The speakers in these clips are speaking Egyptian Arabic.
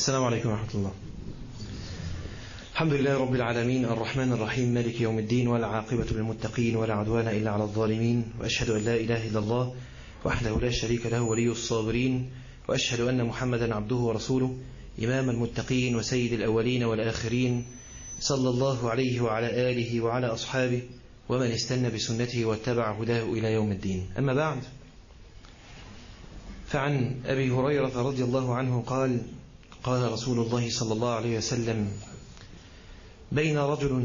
السلام عليكم ورحمة الله الحمد لله رب العالمين الرحمن الرحيم مالك يوم الدين والعاقبة للمتقين ولا عدوان إلا على الظالمين وأشهد أن لا إله إلا الله وحده لا شريك له ولي الصابرين وأشهد أن محمدا عبده ورسوله إمام المتقين وسيد الأولين والآخرين صلى الله عليه وعلى آله وعلى أصحابه ومن استنى بسنته واتبع هداه إلى يوم الدين أما بعد فعن أبي هريرة رضي الله عنه قال قال رسول الله صلى الله عليه وسلم بين رجل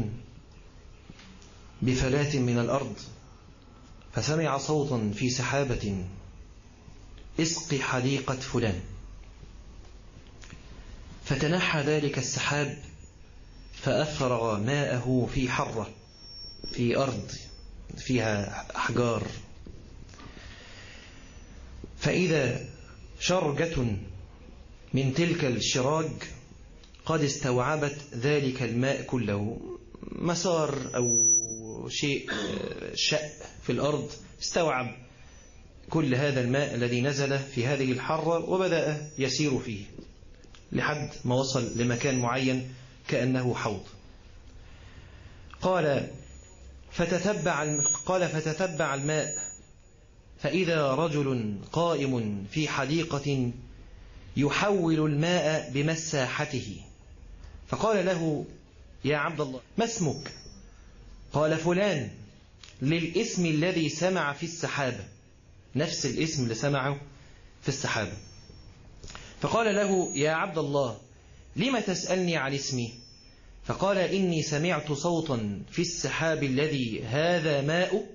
بفلاة من الأرض فسمع صوتا في سحابة اسق حديقة فلان فتنحى ذلك السحاب فأفرغ ماءه في حرة في أرض فيها أحجار فإذا شرجة من تلك الشراج قد استوعبت ذلك الماء كله مسار أو شيء شأ في الأرض استوعب كل هذا الماء الذي نزل في هذه الحرة وبدأ يسير فيه لحد ما وصل لمكان معين كأنه حوض قال فتتبع قال فتتبع الماء فإذا رجل قائم في حديقة يحول الماء بمساحته فقال له يا عبد الله ما اسمك قال فلان للاسم الذي سمع في السحابة نفس الاسم اللي سمعه في السحابة فقال له يا عبد الله لم تسألني عن اسمي فقال إني سمعت صوتا في السحاب الذي هذا ماء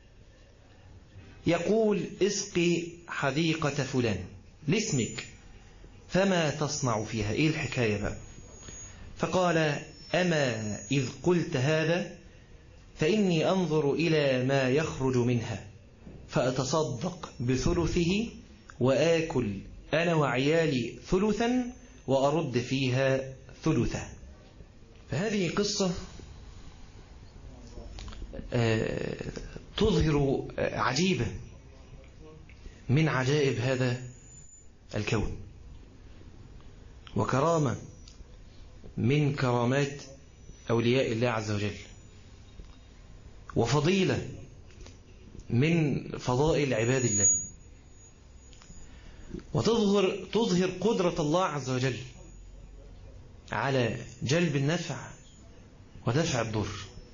يقول اسقي حديقة فلان لاسمك فما تصنع فيها إيه الحكاية بقى فقال أما إذ قلت هذا فإني أنظر إلى ما يخرج منها فأتصدق بثلثه وآكل أنا وعيالي ثلثا وأرد فيها ثلثا فهذه قصة تظهر عجيبة من عجائب هذا الكون وكرامة من كرامات أولياء الله عز وجل وفضيلة من فضائل عباد الله وتظهر تظهر قدرة الله عز وجل على جلب النفع ودفع الضر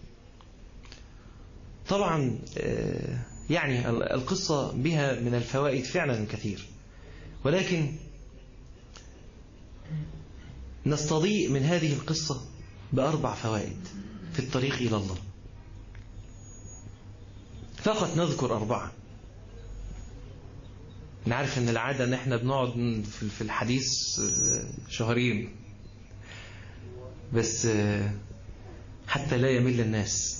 طبعا يعني القصة بها من الفوائد فعلا كثير ولكن نستضيء من هذه القصة بأربع فوائد في الطريق إلى الله فقط نذكر أربعة نعرف أن العادة أن احنا بنقعد في الحديث شهرين بس حتى لا يمل الناس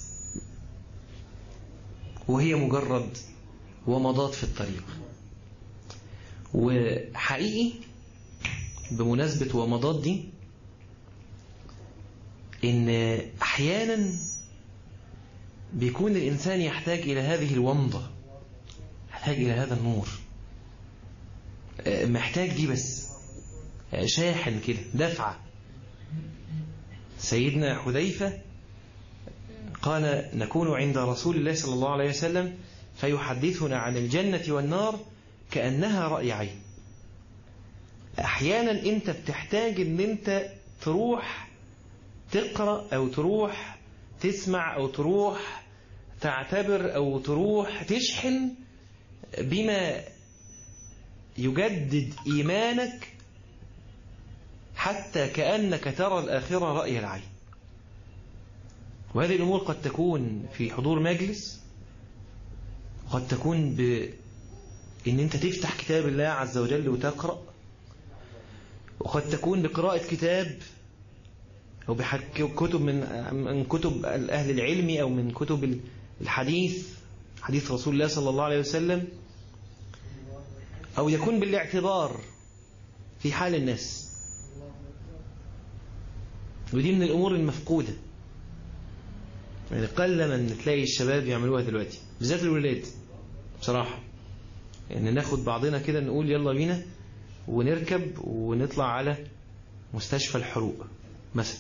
وهي مجرد ومضات في الطريق وحقيقي بمناسبة ومضات دي إن أحيانا بيكون الإنسان يحتاج إلى هذه الومضة يحتاج إلى هذا النور محتاج دي بس شاحن كده دفعة سيدنا حذيفة قال نكون عند رسول الله صلى الله عليه وسلم فيحدثنا عن الجنة والنار كأنها رأي عين أحيانا أنت بتحتاج أن أنت تروح تقرأ أو تروح تسمع أو تروح تعتبر أو تروح تشحن بما يجدد إيمانك حتى كأنك ترى الآخرة رأي العين وهذه الأمور قد تكون في حضور مجلس قد تكون بأن أنت تفتح كتاب الله عز وجل وتقرأ وقد تكون بقراءة كتاب أو بكتب من من كتب أهل العلم أو من كتب الحديث حديث رسول الله صلى الله عليه وسلم أو يكون بالاعتبار في حال الناس ودي من الأمور المفقودة يعني قل من تلاقي الشباب يعملوها دلوقتي بالذات الولاد بصراحة يعني ناخد بعضنا كده نقول يلا بينا ونركب ونطلع على مستشفى الحروق مثلا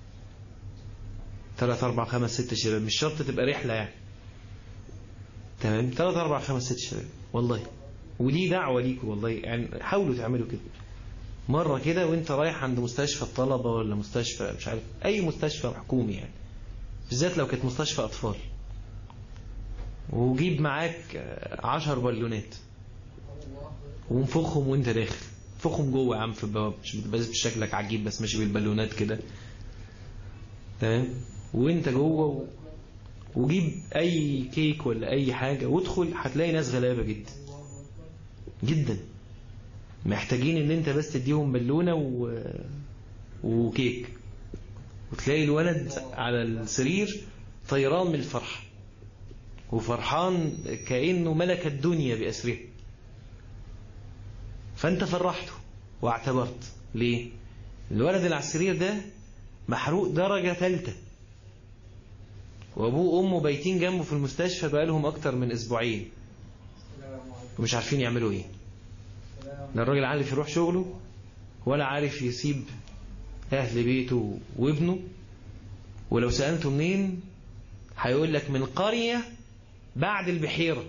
ثلاث أربع خمس ست شباب مش شرط تبقى رحلة يعني تمام ثلاث أربع خمس ست شباب والله ودي دعوة ليكم والله يعني حاولوا تعملوا كده مرة كده وانت رايح عند مستشفى الطلبة ولا مستشفى مش عارف أي مستشفى حكومي يعني بالذات لو كانت مستشفى أطفال وجيب معاك عشر بالونات وانفخهم وانت داخل انفخهم جوه يا عم في البوابة مش بس شكلك عجيب بس ماشي بالبالونات كده تمام وانت جوه و... وجيب اي كيك ولا اي حاجة وادخل هتلاقي ناس غلابة جدا جدا محتاجين ان انت بس تديهم بالونة و... وكيك وتلاقي الولد على السرير طيران من الفرح وفرحان كأنه ملك الدنيا بأسره فأنت فرحته واعتبرت ليه الولد اللي على السرير ده محروق درجة ثالثة وأبوه وأمه بايتين جنبه في المستشفى بقالهم أكتر من أسبوعين ومش عارفين يعملوا إيه لا الراجل عارف يروح شغله ولا عارف يسيب أهل بيته وابنه ولو سألته منين هيقول لك من قرية بعد البحيرة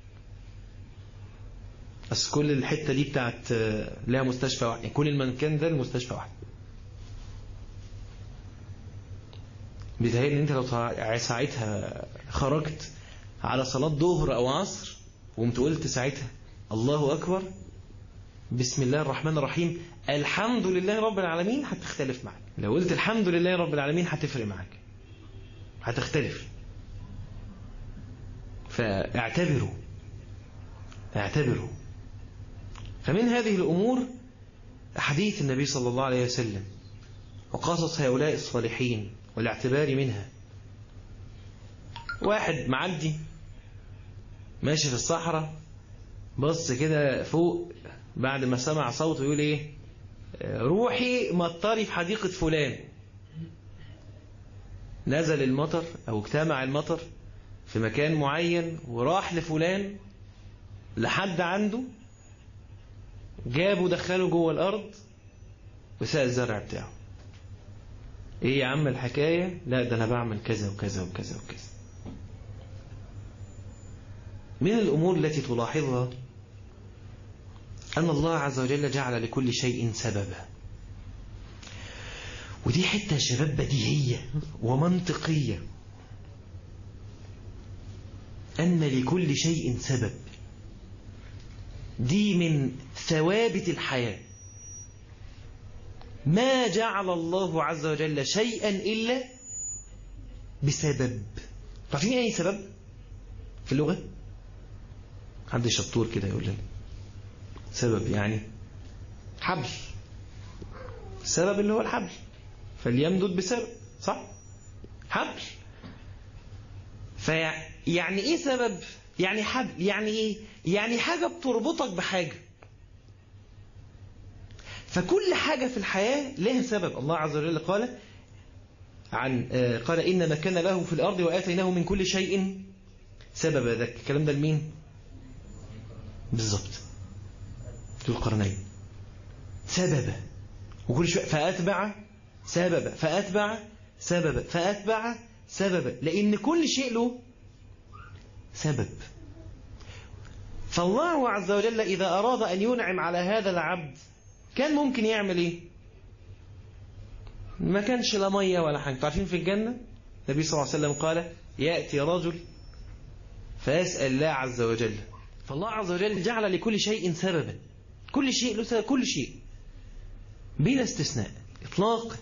بس كل الحتة دي بتاعت لها مستشفى واحد يعني كل المكان ده المستشفى واحد بيتهيألي ان انت لو ساعتها خرجت على صلاة ظهر او عصر وقمت قلت ساعتها الله اكبر بسم الله الرحمن الرحيم الحمد لله رب العالمين هتختلف معك لو قلت الحمد لله رب العالمين هتفرق معك هتختلف فاعتبروا اعتبروا فمن هذه الأمور حديث النبي صلى الله عليه وسلم وقصص هؤلاء الصالحين والاعتبار منها واحد معدي ماشي في الصحراء بص كده فوق بعد ما سمع صوته يقول ايه روحي مطري في حديقة فلان نزل المطر او اجتمع المطر في مكان معين وراح لفلان لحد عنده جابه دخله جوه الأرض وساء الزرع بتاعه ايه يا عم الحكاية لا ده انا بعمل كذا وكذا وكذا وكذا من الأمور التي تلاحظها أن الله عز وجل جعل لكل شيء سببا ودي حتة شباب بديهية ومنطقية أن لكل شيء سبب دي من ثوابت الحياة ما جعل الله عز وجل شيئا إلا بسبب عارفين أي سبب في اللغة حد شطور كده يقول لنا سبب يعني حبل السبب اللي هو الحبل فليمدد بسبب صح حبل فيعني ايه سبب يعني حبل يعني ايه يعني حاجة بتربطك بحاجة فكل حاجة في الحياة لها سبب الله عز وجل قال عن قال إن مكان له في الأرض وآتيناه من كل شيء سببا ذاك الكلام ده لمين بالظبط ذو القرنين سببا وكل شوية فأتبع سببا فأتبع سببا فأتبع سببا لأن كل شيء له سبب فالله عز وجل إذا أراد أن ينعم على هذا العبد كان ممكن يعمل إيه ما كانش لا مية ولا حاجة عارفين في الجنة النبي صلى الله عليه وسلم قال يأتي رجل فيسأل الله عز وجل فالله عز وجل جعل لكل شيء سببا كل شيء له سبب كل شيء بلا استثناء إطلاق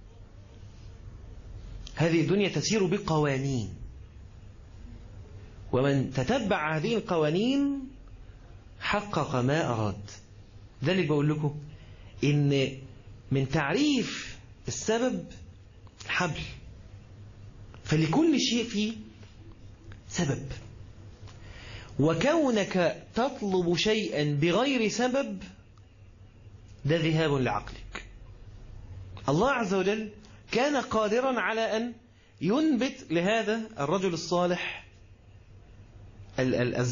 هذه الدنيا تسير بقوانين ومن تتبع هذه القوانين حقق ما أراد ذلك بقول لكم إن من تعريف السبب حبل فلكل شيء فيه سبب وكونك تطلب شيئا بغير سبب ده ذهاب لعقلك الله عز وجل كان قادرا على أن ينبت لهذا الرجل الصالح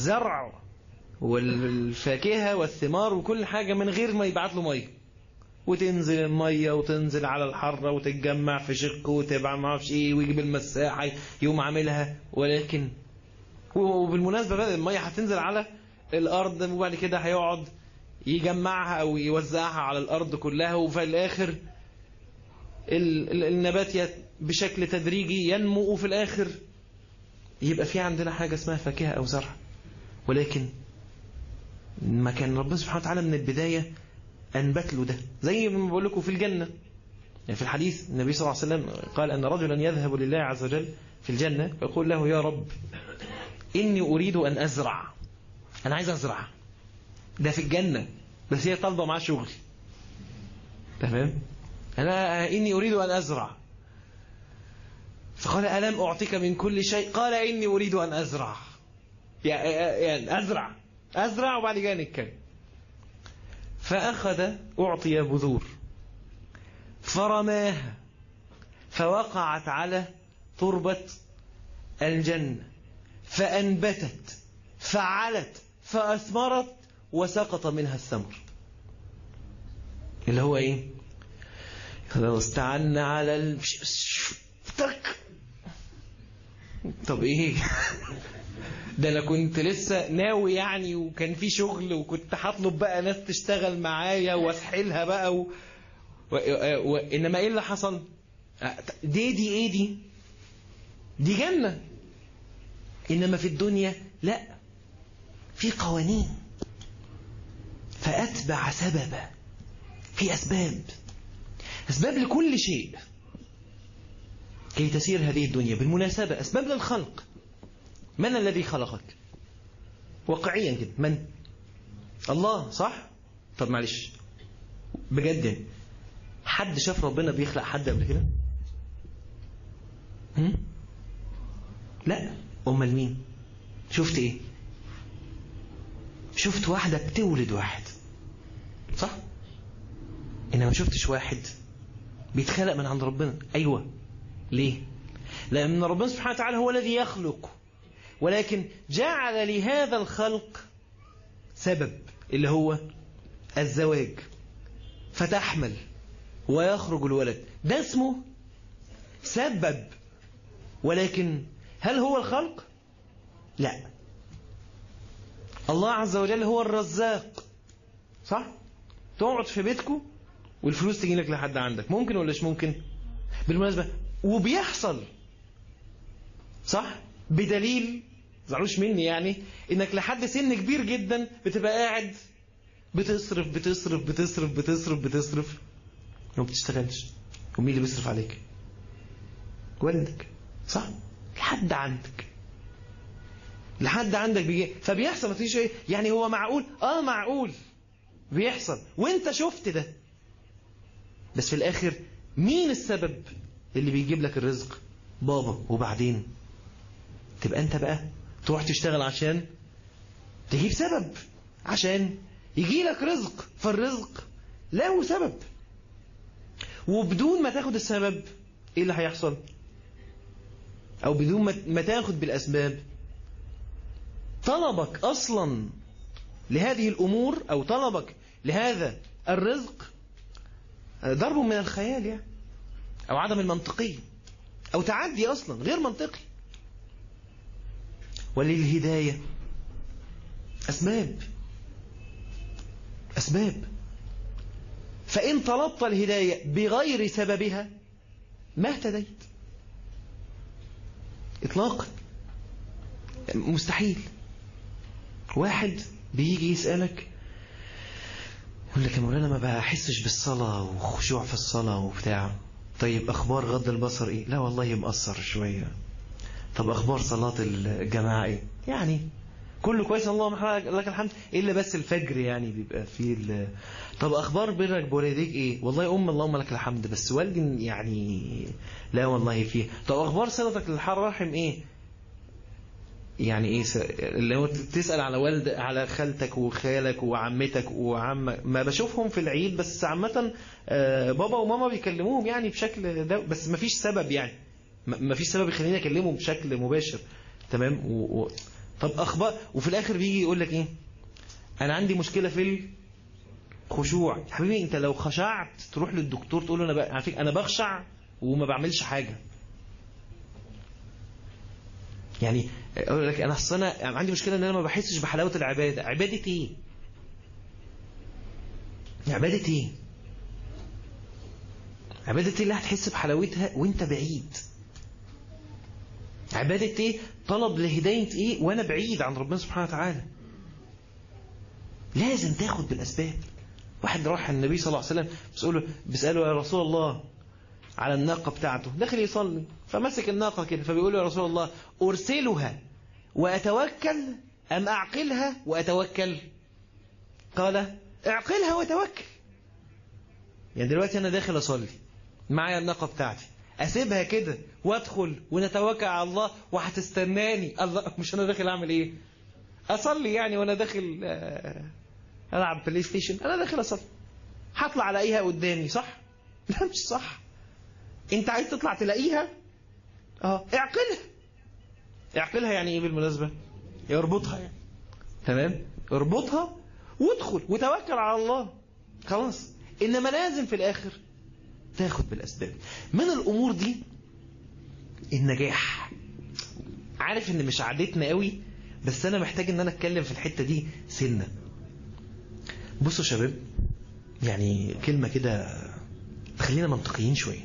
الزرع والفاكهة والثمار وكل حاجة من غير ما يبعت له مية وتنزل المية وتنزل على الحرة وتتجمع في شق وتبع ما اعرفش ايه ويجيب المساحة يقوم عاملها ولكن وبالمناسبة بقى المية هتنزل على الأرض وبعد كده هيقعد يجمعها أو يوزعها على الأرض كلها وفي الآخر النبات بشكل تدريجي ينمو وفي الآخر يبقى في عندنا حاجة اسمها فاكهة أو زرع ولكن ما كان ربنا سبحانه وتعالى من البداية أنبت له ده زي ما بقول لكم في الجنة يعني في الحديث النبي صلى الله عليه وسلم قال أن رجلا يذهب لله عز وجل في الجنة ويقول له يا رب إني أريد أن أزرع أنا عايز أزرع ده في الجنة بس هي طالبة معاه شغل تمام أنا إني أريد أن أزرع فقال ألم أعطيك من كل شيء قال إني أريد أن أزرع يعني أزرع أزرع وبعد كده نتكلم فأخذ أعطي بذور فرماها فوقعت على تربة الجنة فأنبتت فعلت فأثمرت وسقط منها الثمر اللي هو ايه لو استعنا على ال... تك طب ايه ده انا كنت لسه ناوي يعني وكان في شغل وكنت هطلب بقى ناس تشتغل معايا واسحلها بقى و... و... و... انما ايه اللي حصل دي دي ايه دي دي جنة انما في الدنيا لا في قوانين فأتبع سببا في أسباب أسباب لكل شيء كي تسير هذه الدنيا بالمناسبة أسباب للخلق من الذي خلقك واقعيا كده من الله صح طب معلش بجد حد شاف ربنا بيخلق حد قبل كده هم؟ لا امال مين شفت ايه شفت واحدة بتولد واحد صح انما ما شفتش واحد بيتخلق من عند ربنا ايوه ليه لان ربنا سبحانه وتعالى هو الذي يخلق ولكن جعل لهذا الخلق سبب اللي هو الزواج فتحمل ويخرج الولد ده اسمه سبب ولكن هل هو الخلق لا الله عز وجل هو الرزاق صح تقعد في بيتكم والفلوس تجي لك لحد عندك ممكن ولا مش ممكن بالمناسبة وبيحصل صح بدليل زعلوش مني يعني انك لحد سن كبير جدا بتبقى قاعد بتصرف بتصرف بتصرف بتصرف بتصرف وما بتشتغلش ومين اللي بيصرف عليك والدك صح لحد عندك لحد عندك بيجي فبيحصل ما تيجي ايه يعني هو معقول اه معقول بيحصل وانت شفت ده بس في الاخر مين السبب اللي بيجيب لك الرزق بابا وبعدين تبقى انت بقى تروح تشتغل عشان تجيب سبب عشان يجي لك رزق فالرزق له سبب وبدون ما تاخد السبب ايه اللي هيحصل او بدون ما تاخد بالاسباب طلبك اصلا لهذه الامور او طلبك لهذا الرزق ضرب من الخيال يعني او عدم المنطقية او تعدي اصلا غير منطقي وللهداية أسباب أسباب فإن طلبت الهداية بغير سببها ما اهتديت إطلاقا مستحيل واحد بيجي يسألك يقول لك يا مولانا ما بحسش بالصلاة وخشوع في الصلاة وبتاع طيب أخبار غض البصر إيه لا والله مقصر شوية طب أخبار صلاة الجماعة إيه يعني كله كويس اللهم لك الحمد إلا بس الفجر يعني بيبقى فيه ال... طب أخبار برك بوالديك إيه والله أم اللهم لك الحمد بس والدي يعني لا والله فيه طب أخبار صلتك للرحم إيه يعني ايه س... اللي هو تسأل على والد على خالتك وخالك وعمتك وعمك ما بشوفهم في العيد بس عامة بابا وماما بيكلموهم يعني بشكل ده بس ما فيش سبب يعني ما فيش سبب يخليني اكلمهم بشكل مباشر تمام و... و... طب اخبار وفي الاخر بيجي يقول لك ايه انا عندي مشكلة في خشوع حبيبي انت لو خشعت تروح للدكتور تقول له انا بقى على فكره انا بخشع وما بعملش حاجه يعني اقول لك انا اصل انا عندي مشكله ان انا ما بحسش بحلاوه العباده عباده ايه عباده ايه عباده ايه اللي هتحس بحلاوتها وانت بعيد عباده ايه طلب لهدايه ايه وانا بعيد عن ربنا سبحانه وتعالى لازم تاخد بالاسباب واحد راح النبي صلى الله عليه وسلم بيسأله بيسأله يا رسول الله على الناقة بتاعته داخل يصلي فمسك الناقة كده فبيقول له يا رسول الله أرسلها وأتوكل أم أعقلها وأتوكل قال اعقلها وتوكل يعني دلوقتي أنا داخل أصلي معايا الناقة بتاعتي أسيبها كده وأدخل ونتوكل على الله وهتستناني الله مش أنا داخل أعمل إيه أصلي يعني وأنا داخل آه ألعب بلاي ستيشن أنا داخل أصلي هطلع ألاقيها قدامي صح؟ لا مش صح أنت عايز تطلع تلاقيها اه اعقلها اعقلها يعني ايه بالمناسبة اربطها يعني تمام اربطها وادخل وتوكل على الله خلاص انما لازم في الاخر تاخد بالاسباب من الامور دي النجاح عارف ان مش عادتنا قوي بس انا محتاج ان انا اتكلم في الحتة دي سنة بصوا يا شباب يعني كلمة كده تخلينا منطقيين شوية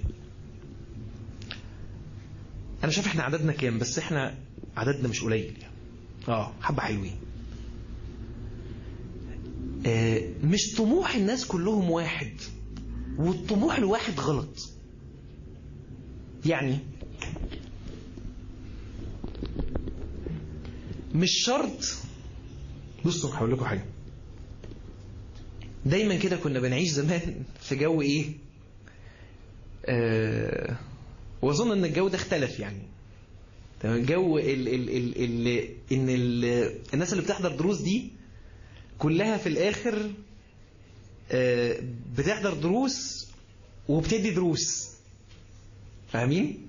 انا شايف احنا عددنا كام بس احنا عددنا مش قليل يعني اه حبة حلوين آه مش طموح الناس كلهم واحد والطموح الواحد غلط يعني مش شرط بصوا هقول لكم حاجه دايما كده كنا بنعيش زمان في جو ايه آه واظن ان الجو ده اختلف يعني تمام جو ال ال ال ال ان ال الناس اللي بتحضر دروس دي كلها في الاخر آه بتحضر دروس وبتدي دروس فاهمين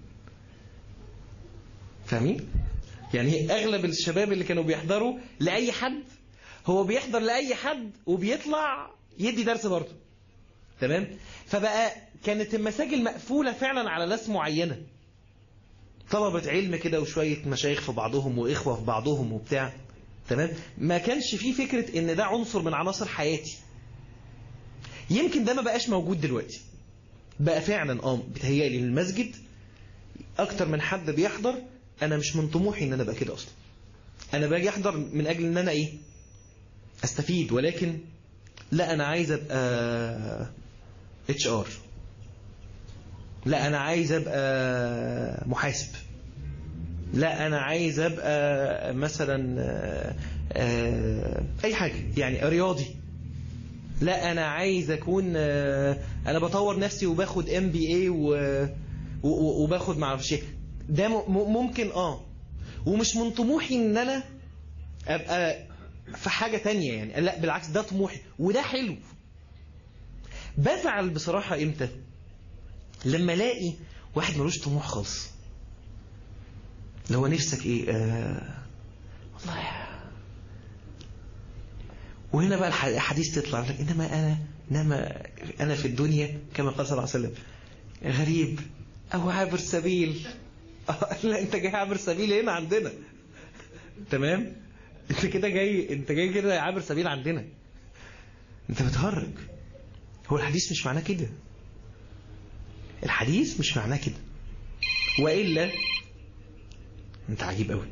فاهمين يعني اغلب الشباب اللي كانوا بيحضروا لاي حد هو بيحضر لاي حد وبيطلع يدي درس برضه تمام فبقى كانت المساجل مقفولة فعلا على ناس معينة طلبة علم كده وشوية مشايخ في بعضهم وإخوة في بعضهم وبتاع تمام ما كانش فيه فكرة ان ده عنصر من عناصر حياتي يمكن ده ما بقاش موجود دلوقتي بقى فعلا اه بتهيألي المسجد اكتر من حد بيحضر انا مش من طموحي ان انا ابقى كده اصلا انا باجي احضر من اجل ان انا ايه استفيد ولكن لا انا عايز ابقى اتش ار لا انا عايز ابقى محاسب لا انا عايز ابقى مثلا اي حاجة يعني رياضي لا انا عايز اكون انا بطور نفسي وباخد ام بي اي وباخد معرفش ايه ده ممكن اه ومش من طموحي ان انا ابقى في حاجة تانية يعني لا بالعكس ده طموحي وده حلو بزعل بصراحة امتى لما الاقي واحد ملوش طموح خالص اللي هو نفسك ايه آه والله وهنا بقى الحديث تطلع لك انما انا انما انا في الدنيا كما قال صلى الله عليه وسلم غريب او عابر سبيل لا انت جاي عابر سبيل هنا عندنا تمام انت كده جاي انت جاي كده عابر سبيل عندنا انت بتهرج هو الحديث مش معناه كده الحديث مش معناه كده وإلا انت عجيب قوي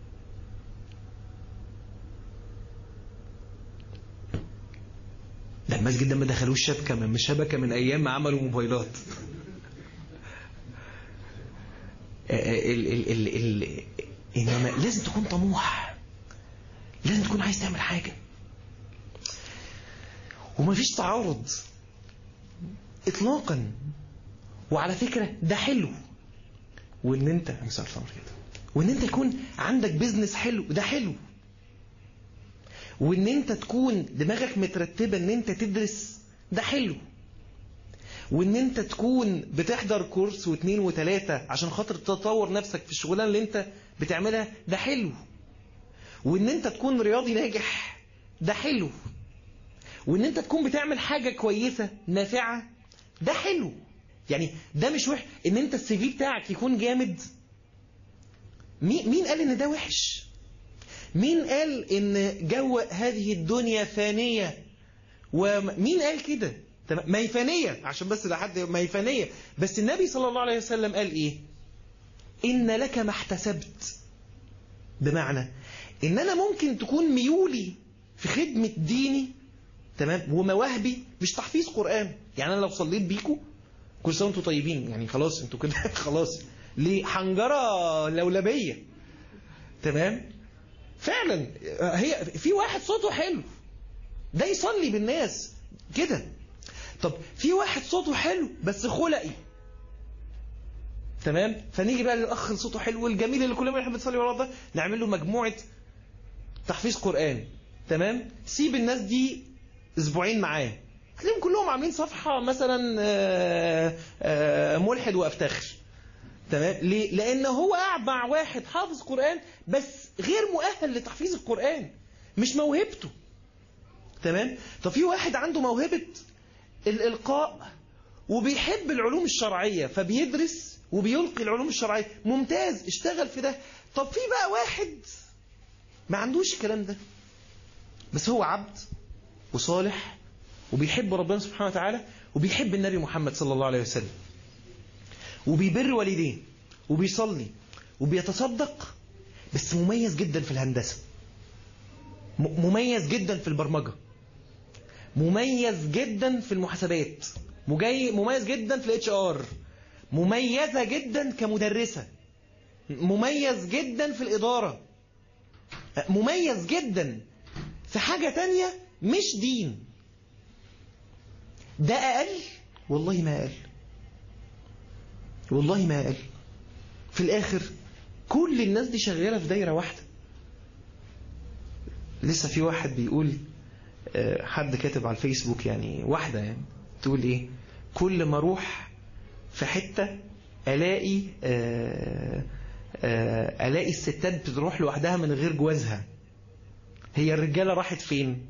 ده المسجد ده ما دخلوش شبكة من شبكة من أيام ما عملوا موبايلات ال ال ال ال إنما لازم تكون طموح لازم تكون عايز تعمل حاجة ومفيش تعارض اطلاقا وعلى فكرة ده حلو وان انت مثال صمر كده وان انت يكون عندك بيزنس حلو ده حلو وان انت تكون دماغك مترتبة ان انت تدرس ده حلو وان انت تكون بتحضر كورس واثنين وثلاثة عشان خاطر تطور نفسك في الشغلانة اللي انت بتعملها ده حلو وان انت تكون رياضي ناجح ده حلو وان انت تكون بتعمل حاجة كويسة نافعة ده حلو يعني ده مش وحش ان انت السي في بتاعك يكون جامد مين مين قال ان ده وحش مين قال ان جو هذه الدنيا فانية ومين قال كده ما هي فانية عشان بس لحد ما هي فانية بس النبي صلى الله عليه وسلم قال ايه ان لك ما احتسبت بمعنى ان انا ممكن تكون ميولي في خدمة ديني تمام ومواهبي مش تحفيظ قرآن يعني انا لو صليت بيكو كل سنه وانتم طيبين يعني خلاص انتوا كده خلاص ليه حنجره لولبيه تمام فعلا هي في واحد صوته حلو ده يصلي بالناس كده طب في واحد صوته حلو بس خلقي تمام فنيجي بقى للاخ اللي صوته حلو والجميل اللي كلنا بنحب نصلي وراه ده نعمل له مجموعه تحفيظ قران تمام سيب الناس دي اسبوعين معاه هتلاقيهم كلهم عاملين صفحة مثلا آآ آآ ملحد وافتخر تمام ليه؟ لأن هو قاعد مع واحد حافظ قرآن بس غير مؤهل لتحفيظ القرآن مش موهبته تمام طب في واحد عنده موهبة الإلقاء وبيحب العلوم الشرعية فبيدرس وبيلقي العلوم الشرعية ممتاز اشتغل في ده طب في بقى واحد ما عندوش الكلام ده بس هو عبد وصالح وبيحب ربنا سبحانه وتعالى وبيحب النبي محمد صلى الله عليه وسلم وبيبر والديه وبيصلي وبيتصدق بس مميز جدا في الهندسة مميز جدا في البرمجة مميز جدا في المحاسبات مميز جدا في الاتش ار مميزة جدا كمدرسة مميز جدا في الإدارة مميز جدا في حاجة تانية مش دين ده أقل والله ما أقل والله ما أقل في الآخر كل الناس دي شغالة في دايرة واحدة لسه في واحد بيقول حد كاتب على الفيسبوك يعني واحدة يعني تقول إيه كل ما أروح في حتة ألاقي ألاقي الستات بتروح لوحدها من غير جوازها هي الرجالة راحت فين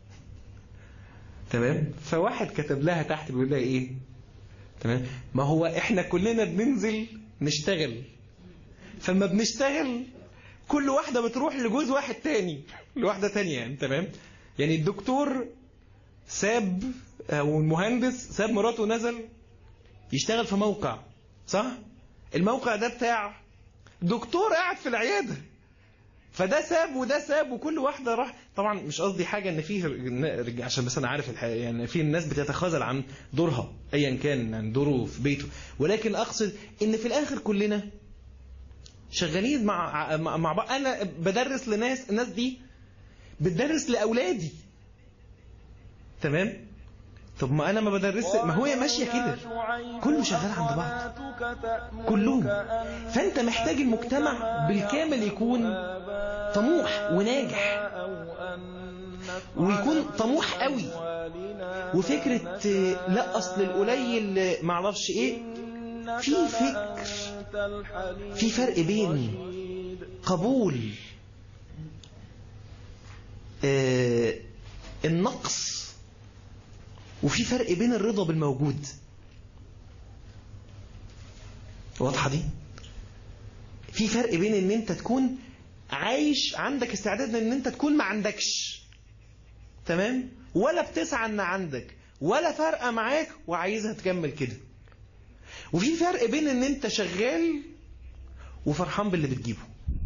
تمام فواحد كتب لها تحت بيقول لها ايه تمام ما هو احنا كلنا بننزل نشتغل فما بنشتغل كل واحدة بتروح لجوز واحد تاني لواحدة تانية يعني تمام يعني الدكتور ساب او المهندس ساب مراته ونزل يشتغل في موقع صح الموقع ده بتاع دكتور قاعد في العيادة فده ساب وده ساب وكل واحده راح طبعا مش قصدي حاجه ان فيه عشان بس انا عارف الحقيقة يعني في الناس بتتخاذل عن دورها ايا كان يعني دوره في بيته ولكن اقصد ان في الاخر كلنا شغالين مع مع بعض انا بدرس لناس الناس دي بتدرس لاولادي تمام طب ما انا ما بدرس ما هو ماشيه كده كله شغال عند بعض كلهم فانت محتاج المجتمع بالكامل يكون طموح وناجح ويكون طموح قوي وفكرة لا أصل القليل معرفش إيه في فكر في فرق بين قبول آه النقص وفي فرق بين الرضا بالموجود واضحة دي في فرق بين ان انت تكون عايش عندك استعداد ان انت تكون ما عندكش تمام ولا بتسعى ان عندك ولا فارقه معاك وعايزها تكمل كده وفي فرق بين ان انت شغال وفرحان باللي بتجيبه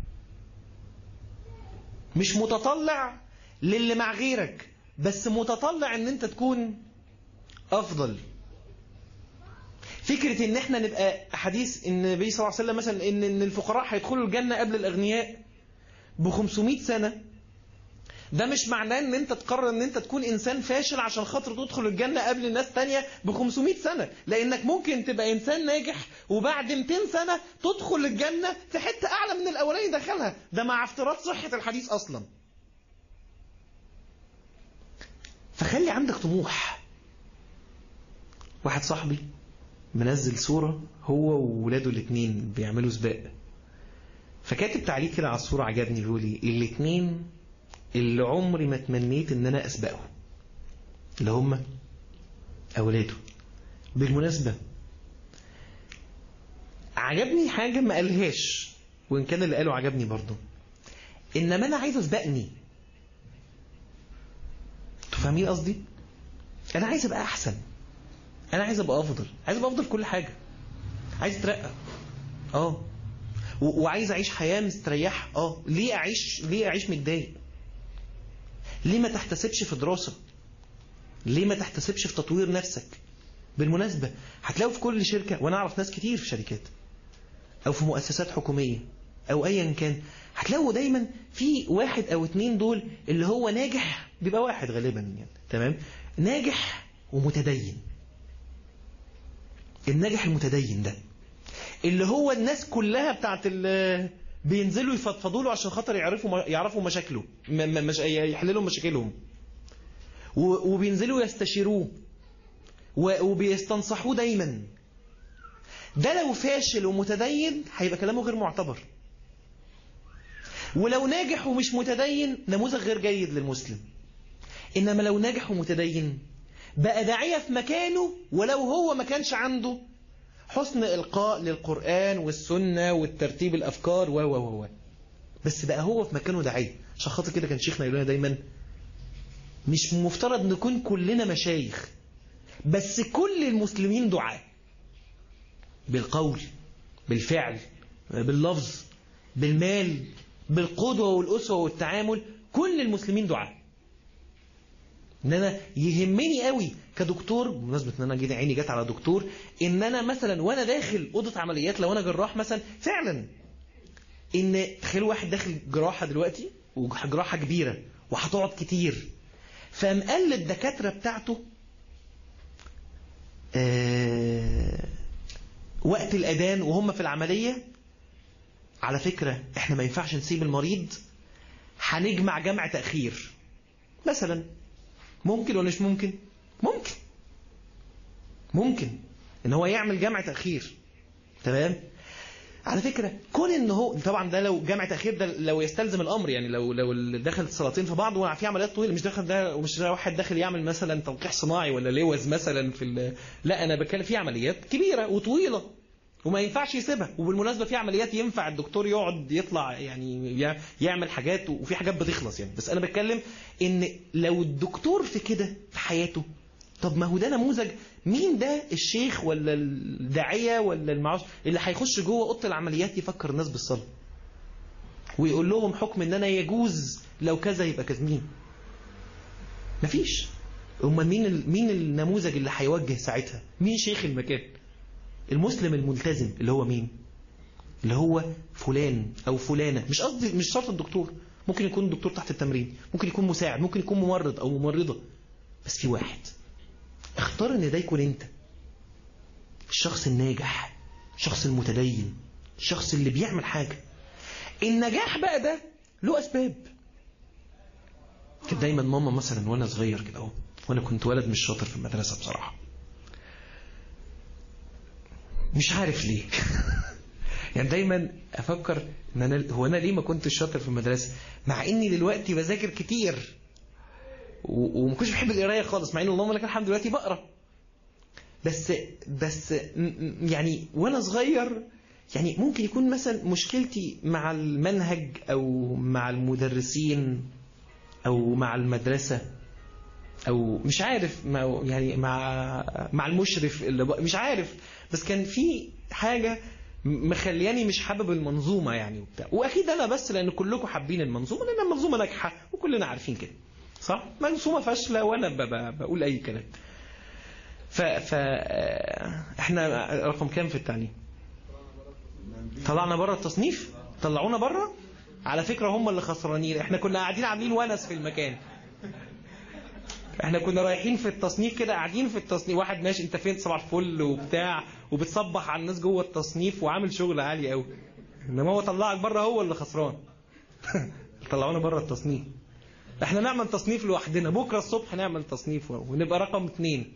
مش متطلع للي مع غيرك بس متطلع ان انت تكون افضل فكرة ان احنا نبقى حديث النبي صلى الله عليه وسلم مثلا ان ان الفقراء هيدخلوا الجنة قبل الاغنياء ب 500 سنة ده مش معناه ان انت تقرر ان انت تكون انسان فاشل عشان خاطر تدخل الجنة قبل الناس تانية ب 500 سنة لانك ممكن تبقى انسان ناجح وبعد 200 سنة تدخل الجنة في حتة اعلى من الاولاني دخلها ده مع افتراض صحة الحديث اصلا فخلي عندك طموح واحد صاحبي منزل صورة هو وولاده الاثنين بيعملوا سباق فكاتب تعليق كده على الصورة عجبني بيقول لي الاثنين اللي عمري ما تمنيت ان انا اسبقه اللي هم أولاده بالمناسبة عجبني حاجة ما قالهاش وإن كان اللي قاله عجبني برضه إنما أنا عايز أسبقني انتوا فاهمين قصدي؟ أنا عايز أبقى أحسن أنا عايز أبقى أفضل عايز أبقى أفضل في كل حاجة عايز أترقى أه و- وعايز أعيش حياة مستريحة أه ليه أعيش ليه أعيش متضايق؟ ليه ما تحتسبش في دراسة؟ ليه ما تحتسبش في تطوير نفسك؟ بالمناسبة هتلاقوا في كل شركة وأنا أعرف ناس كتير في شركات أو في مؤسسات حكومية أو أيا كان هتلاقوا دايما في واحد أو اتنين دول اللي هو ناجح بيبقى واحد غالبا يعني تمام ناجح ومتدين الناجح المتدين ده اللي هو الناس كلها بتاعت ال بينزلوا يفضفضوا له عشان خاطر يعرفوا يعرفوا مشاكله م- م- مش يحللوا مشاكلهم و- وبينزلوا يستشيروه و- وبيستنصحوه دايما ده لو فاشل ومتدين هيبقى كلامه غير معتبر ولو ناجح ومش متدين نموذج غير جيد للمسلم إنما لو ناجح ومتدين بقى داعية في مكانه ولو هو ما كانش عنده حسن إلقاء للقرآن والسنة والترتيب الأفكار و و و و. بس بقى هو في مكانه داعية عشان خاطر كده كان شيخنا يقول لنا دايما مش مفترض نكون كلنا مشايخ بس كل المسلمين دعاة بالقول بالفعل باللفظ بالمال بالقدوة والأسوة والتعامل كل المسلمين دعاة ان انا يهمني قوي كدكتور بمناسبه ان انا جيت عيني جت على دكتور ان انا مثلا وانا داخل اوضه عمليات لو انا جراح مثلا فعلا ان تخيل واحد داخل جراحه دلوقتي وجراحه كبيره وهتقعد كتير فمقل الدكاتره بتاعته آه وقت الاذان وهم في العمليه على فكره احنا ما ينفعش نسيب المريض هنجمع جمع تاخير مثلا ممكن ولا مش ممكن ممكن ممكن ان هو يعمل جمع تاخير تمام على فكره كون ان هو طبعا ده لو جمع تاخير ده لو يستلزم الامر يعني لو لو دخل الصلاتين في بعض وفي عمليات طويله مش داخل ده ومش ده واحد داخل يعمل مثلا تلقيح صناعي ولا لوز مثلا في ال- لا انا بتكلم في عمليات كبيره وطويله وما ينفعش يسيبها وبالمناسبه في عمليات ينفع الدكتور يقعد يطلع يعني يع- يعمل حاجات وفي حاجات بتخلص يعني بس انا بتكلم ان لو الدكتور في كده في حياته طب ما هو ده نموذج مين ده الشيخ ولا الداعيه ولا المعاش اللي هيخش جوه اوضه العمليات يفكر الناس بالصلاه ويقول لهم حكم ان انا يجوز لو كذا يبقى كذا مين مفيش امال مين ال- مين النموذج اللي هيوجه ساعتها مين شيخ المكان المسلم الملتزم اللي هو مين اللي هو فلان او فلانه مش قصدي مش شرط الدكتور ممكن يكون دكتور تحت التمرين ممكن يكون مساعد ممكن يكون ممرض او ممرضه بس في واحد اختار ان ده يكون انت الشخص الناجح الشخص المتدين الشخص اللي بيعمل حاجه النجاح بقى ده له اسباب كانت دايما ماما مثلا وانا صغير كده اهو وانا كنت ولد مش شاطر في المدرسه بصراحه مش عارف ليه يعني دايما افكر ان انا هو انا ليه ما كنتش شاطر في المدرسه مع اني دلوقتي بذاكر كتير و- وما كنتش بحب القرايه خالص مع ان اللهم لك الحمد دلوقتي بقرا بس بس م- م- يعني وانا صغير يعني ممكن يكون مثلا مشكلتي مع المنهج او مع المدرسين او مع المدرسه او مش عارف مع يعني مع مع المشرف اللي بق- مش عارف بس كان في حاجه م- مخلياني مش حابب المنظومه يعني وبتاع واكيد انا بس لان كلكم حابين المنظومه لان المنظومه ناجحه وكلنا عارفين كده صح منظومه فاشله وانا ب- ب- بقول اي كلام ف ف آه، احنا رقم كام في التعليم طلعنا بره التصنيف طلعونا بره على فكره هم اللي خسرانين احنا كنا قاعدين عاملين ونس في المكان احنا كنا رايحين في التصنيف كده قاعدين في التصنيف واحد ماشي انت فين صباح الفل وبتاع وبتصبح على الناس جوه التصنيف وعامل شغل عالي قوي انما هو طلعك بره هو اللي خسران طلعونا بره التصنيف احنا نعمل تصنيف لوحدنا بكره الصبح نعمل تصنيف ونبقى رقم اثنين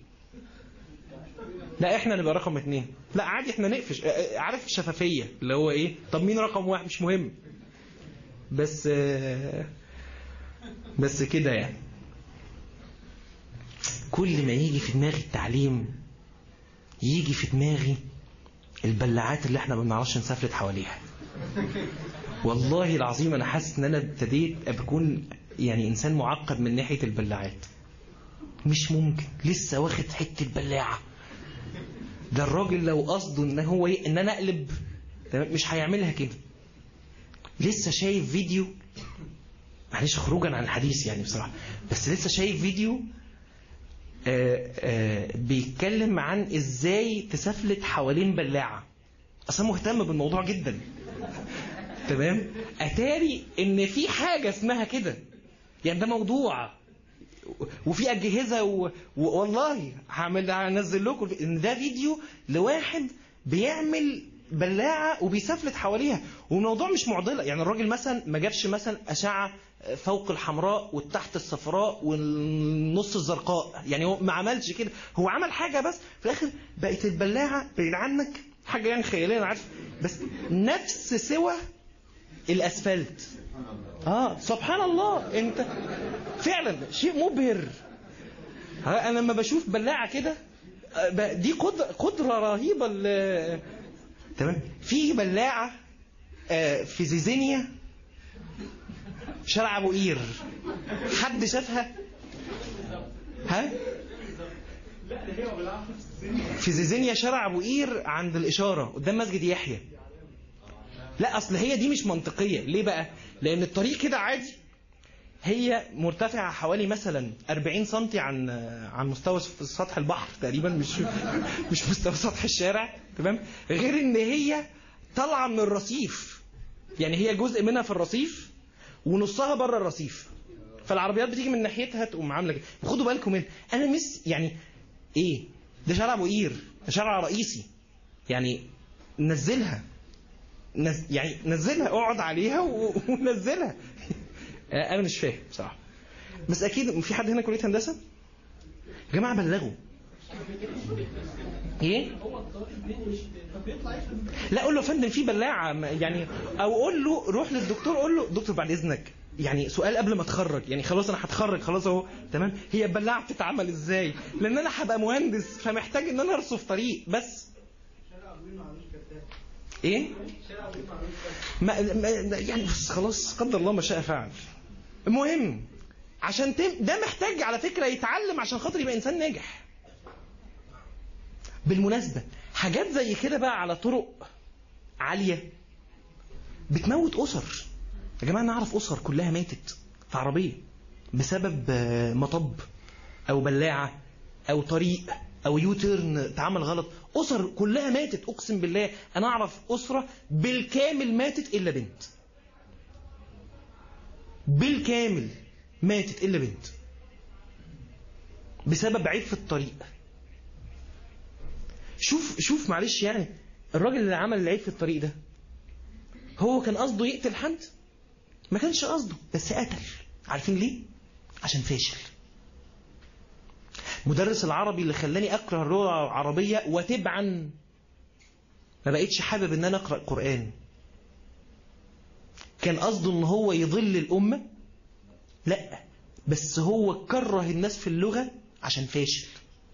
لا احنا نبقى رقم اثنين لا عادي احنا نقفش اه، اه، عارف الشفافيه اللي هو ايه طب مين رقم واحد مش مهم بس اه، بس كده يعني كل ما يجي في دماغي التعليم يجي في دماغي البلاعات اللي احنا ما بنعرفش نسافلت حواليها والله العظيم انا حاسس ان انا ابتديت اكون يعني انسان معقد من ناحيه البلاعات مش ممكن لسه واخد حته بلاعه ده الراجل لو قصده ان هو ي... ان انا اقلب مش هيعملها كده لسه شايف فيديو معلش خروجا عن الحديث يعني بصراحه بس لسه شايف فيديو آآ آآ بيتكلم عن ازاي تسفلت حوالين بلاعه اصلا مهتم بالموضوع جدا تمام اتاري ان في حاجه اسمها كده يعني ده موضوع وفي اجهزه و... والله هعمل هنزل لكم ان ده فيديو لواحد بيعمل بلاعه وبيسفلت حواليها والموضوع مش معضله يعني الراجل مثلا ما جابش مثلا اشعه فوق الحمراء والتحت الصفراء والنص الزرقاء يعني هو ما عملش كده هو عمل حاجه بس في الاخر بقت البلاعه بعيد عنك حاجه يعني خياليه انا عارف بس نفس سوى الاسفلت اه سبحان الله انت فعلا شيء مبهر انا لما بشوف بلاعه كده دي قدره قدره رهيبه تمام في بلاعه في زيزينيا شارع ابو قير حد شافها ها في زيزينيا شارع ابو قير عند الاشاره قدام مسجد يحيى لا اصل هي دي مش منطقيه ليه بقى لان الطريق كده عادي هي مرتفعه حوالي مثلا 40 سم عن عن مستوى سطح البحر تقريبا مش مش مستوى سطح الشارع تمام غير ان هي طالعه من الرصيف يعني هي جزء منها في الرصيف ونصها بره الرصيف فالعربيات بتيجي من ناحيتها تقوم عامله كده خدوا بالكم من انا مس يعني ايه ده شارع ابو قير ده شارع رئيسي يعني نزلها نز... يعني نزلها اقعد عليها و... ونزلها انا مش فاهم بصراحه بس اكيد في حد هنا كليه هندسه يا جماعه بلغوا ايه لا قول له يا فندم في بلاعه يعني او قول له روح للدكتور قول له دكتور بعد اذنك يعني سؤال قبل ما اتخرج يعني خلاص انا هتخرج خلاص اهو تمام هي البلاعه بتتعمل ازاي لان انا هبقى مهندس فمحتاج ان انا ارصف طريق بس ايه ما ما يعني بس خلاص قدر الله ما شاء فعل المهم عشان تم ده محتاج على فكره يتعلم عشان خاطر يبقى انسان ناجح بالمناسبه حاجات زي كده بقى على طرق عاليه بتموت اسر يا جماعه نعرف اسر كلها ماتت في عربيه بسبب مطب او بلاعه او طريق او يوتيرن اتعمل غلط اسر كلها ماتت اقسم بالله انا اعرف اسره بالكامل ماتت الا بنت بالكامل ماتت الا بنت بسبب عيب في الطريق شوف شوف معلش يعني الراجل اللي عمل العيب في الطريق ده هو كان قصده يقتل حد ما كانش قصده بس قتل عارفين ليه عشان فاشل مدرس العربي اللي خلاني اكره اللغه العربيه وتبعا ما بقتش حابب ان انا اقرا قران كان قصده ان هو يضل الامه لا بس هو كره الناس في اللغه عشان فاشل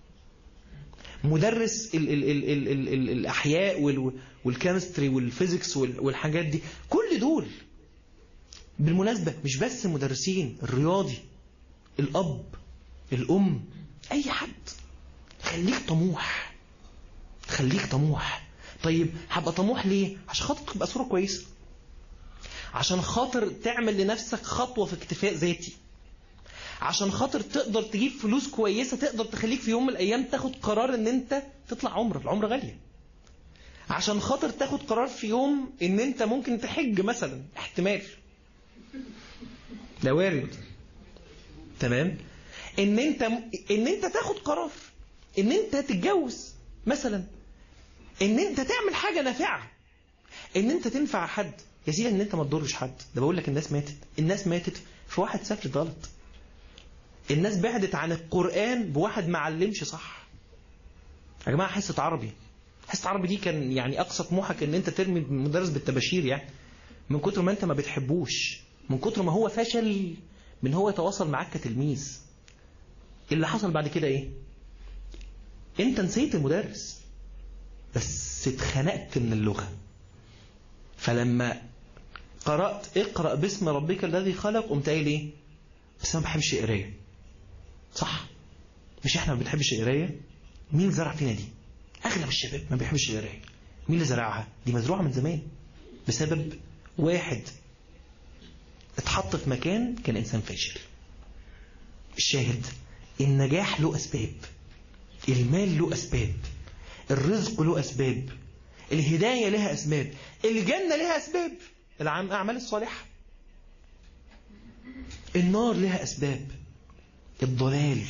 مدرس ال ال ال ال ال ال الاحياء والكيمستري والفيزيكس والحاجات دي كل دول بالمناسبه مش بس مدرسين الرياضي الاب الام اي حد خليك طموح خليك طموح طيب هبقى طموح ليه عشان خاطر تبقى صوره كويسه عشان خاطر تعمل لنفسك خطوه في اكتفاء ذاتي عشان خاطر تقدر تجيب فلوس كويسه تقدر تخليك في يوم من الايام تاخد قرار ان انت تطلع عمره العمره غاليه عشان خاطر تاخد قرار في يوم ان انت ممكن تحج مثلا احتمال ده وارد تمام ان انت ان انت تاخد قرار ان انت تتجوز مثلا ان انت تعمل حاجه نافعه ان انت تنفع حد يا سيدي ان انت ما تضرش حد ده بقول لك الناس ماتت الناس ماتت في واحد سافرت غلط الناس بعدت عن القران بواحد ما علمش صح يا جماعه حصه عربي حصه عربي دي كان يعني اقصى طموحك ان انت ترمي المدرس بالتباشير يعني من كتر ما انت ما بتحبوش من كتر ما هو فشل من هو يتواصل معاك كتلميذ اللي حصل بعد كده ايه انت نسيت المدرس بس اتخنقت من اللغة فلما قرأت اقرأ باسم ربك الذي خلق قمت قايل ايه بس انا ما بحبش القرايه صح مش احنا ما بنحبش القرايه مين اللي زرع فينا دي اغلب الشباب ما بيحبش القرايه مين اللي زرعها دي مزروعه من زمان بسبب واحد اتحط في مكان كان انسان فاشل الشاهد النجاح له اسباب المال له اسباب الرزق له اسباب الهدايه لها اسباب الجنه لها اسباب الاعمال الصالحه النار لها أسباب الضلال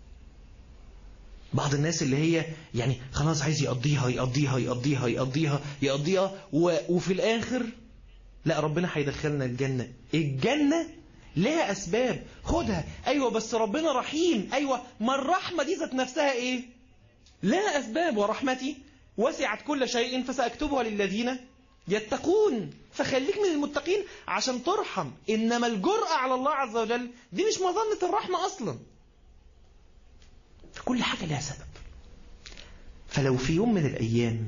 بعض الناس اللي هي يعني خلاص عايز يقضيها يقضيها يقضيها يقضيها يقضيها و... وفي الآخر لا ربنا هيدخلنا الجنة الجنة لها أسباب خدها أيوة بس ربنا رحيم أيوة ما الرحمة دي ذات نفسها إيه لها أسباب ورحمتي وسعت كل شيء فسأكتبها للذين يتقون فخليك من المتقين عشان ترحم إنما الجرأة على الله عز وجل دي مش مظنة الرحمة أصلا فكل حاجة لها سبب فلو في يوم من الأيام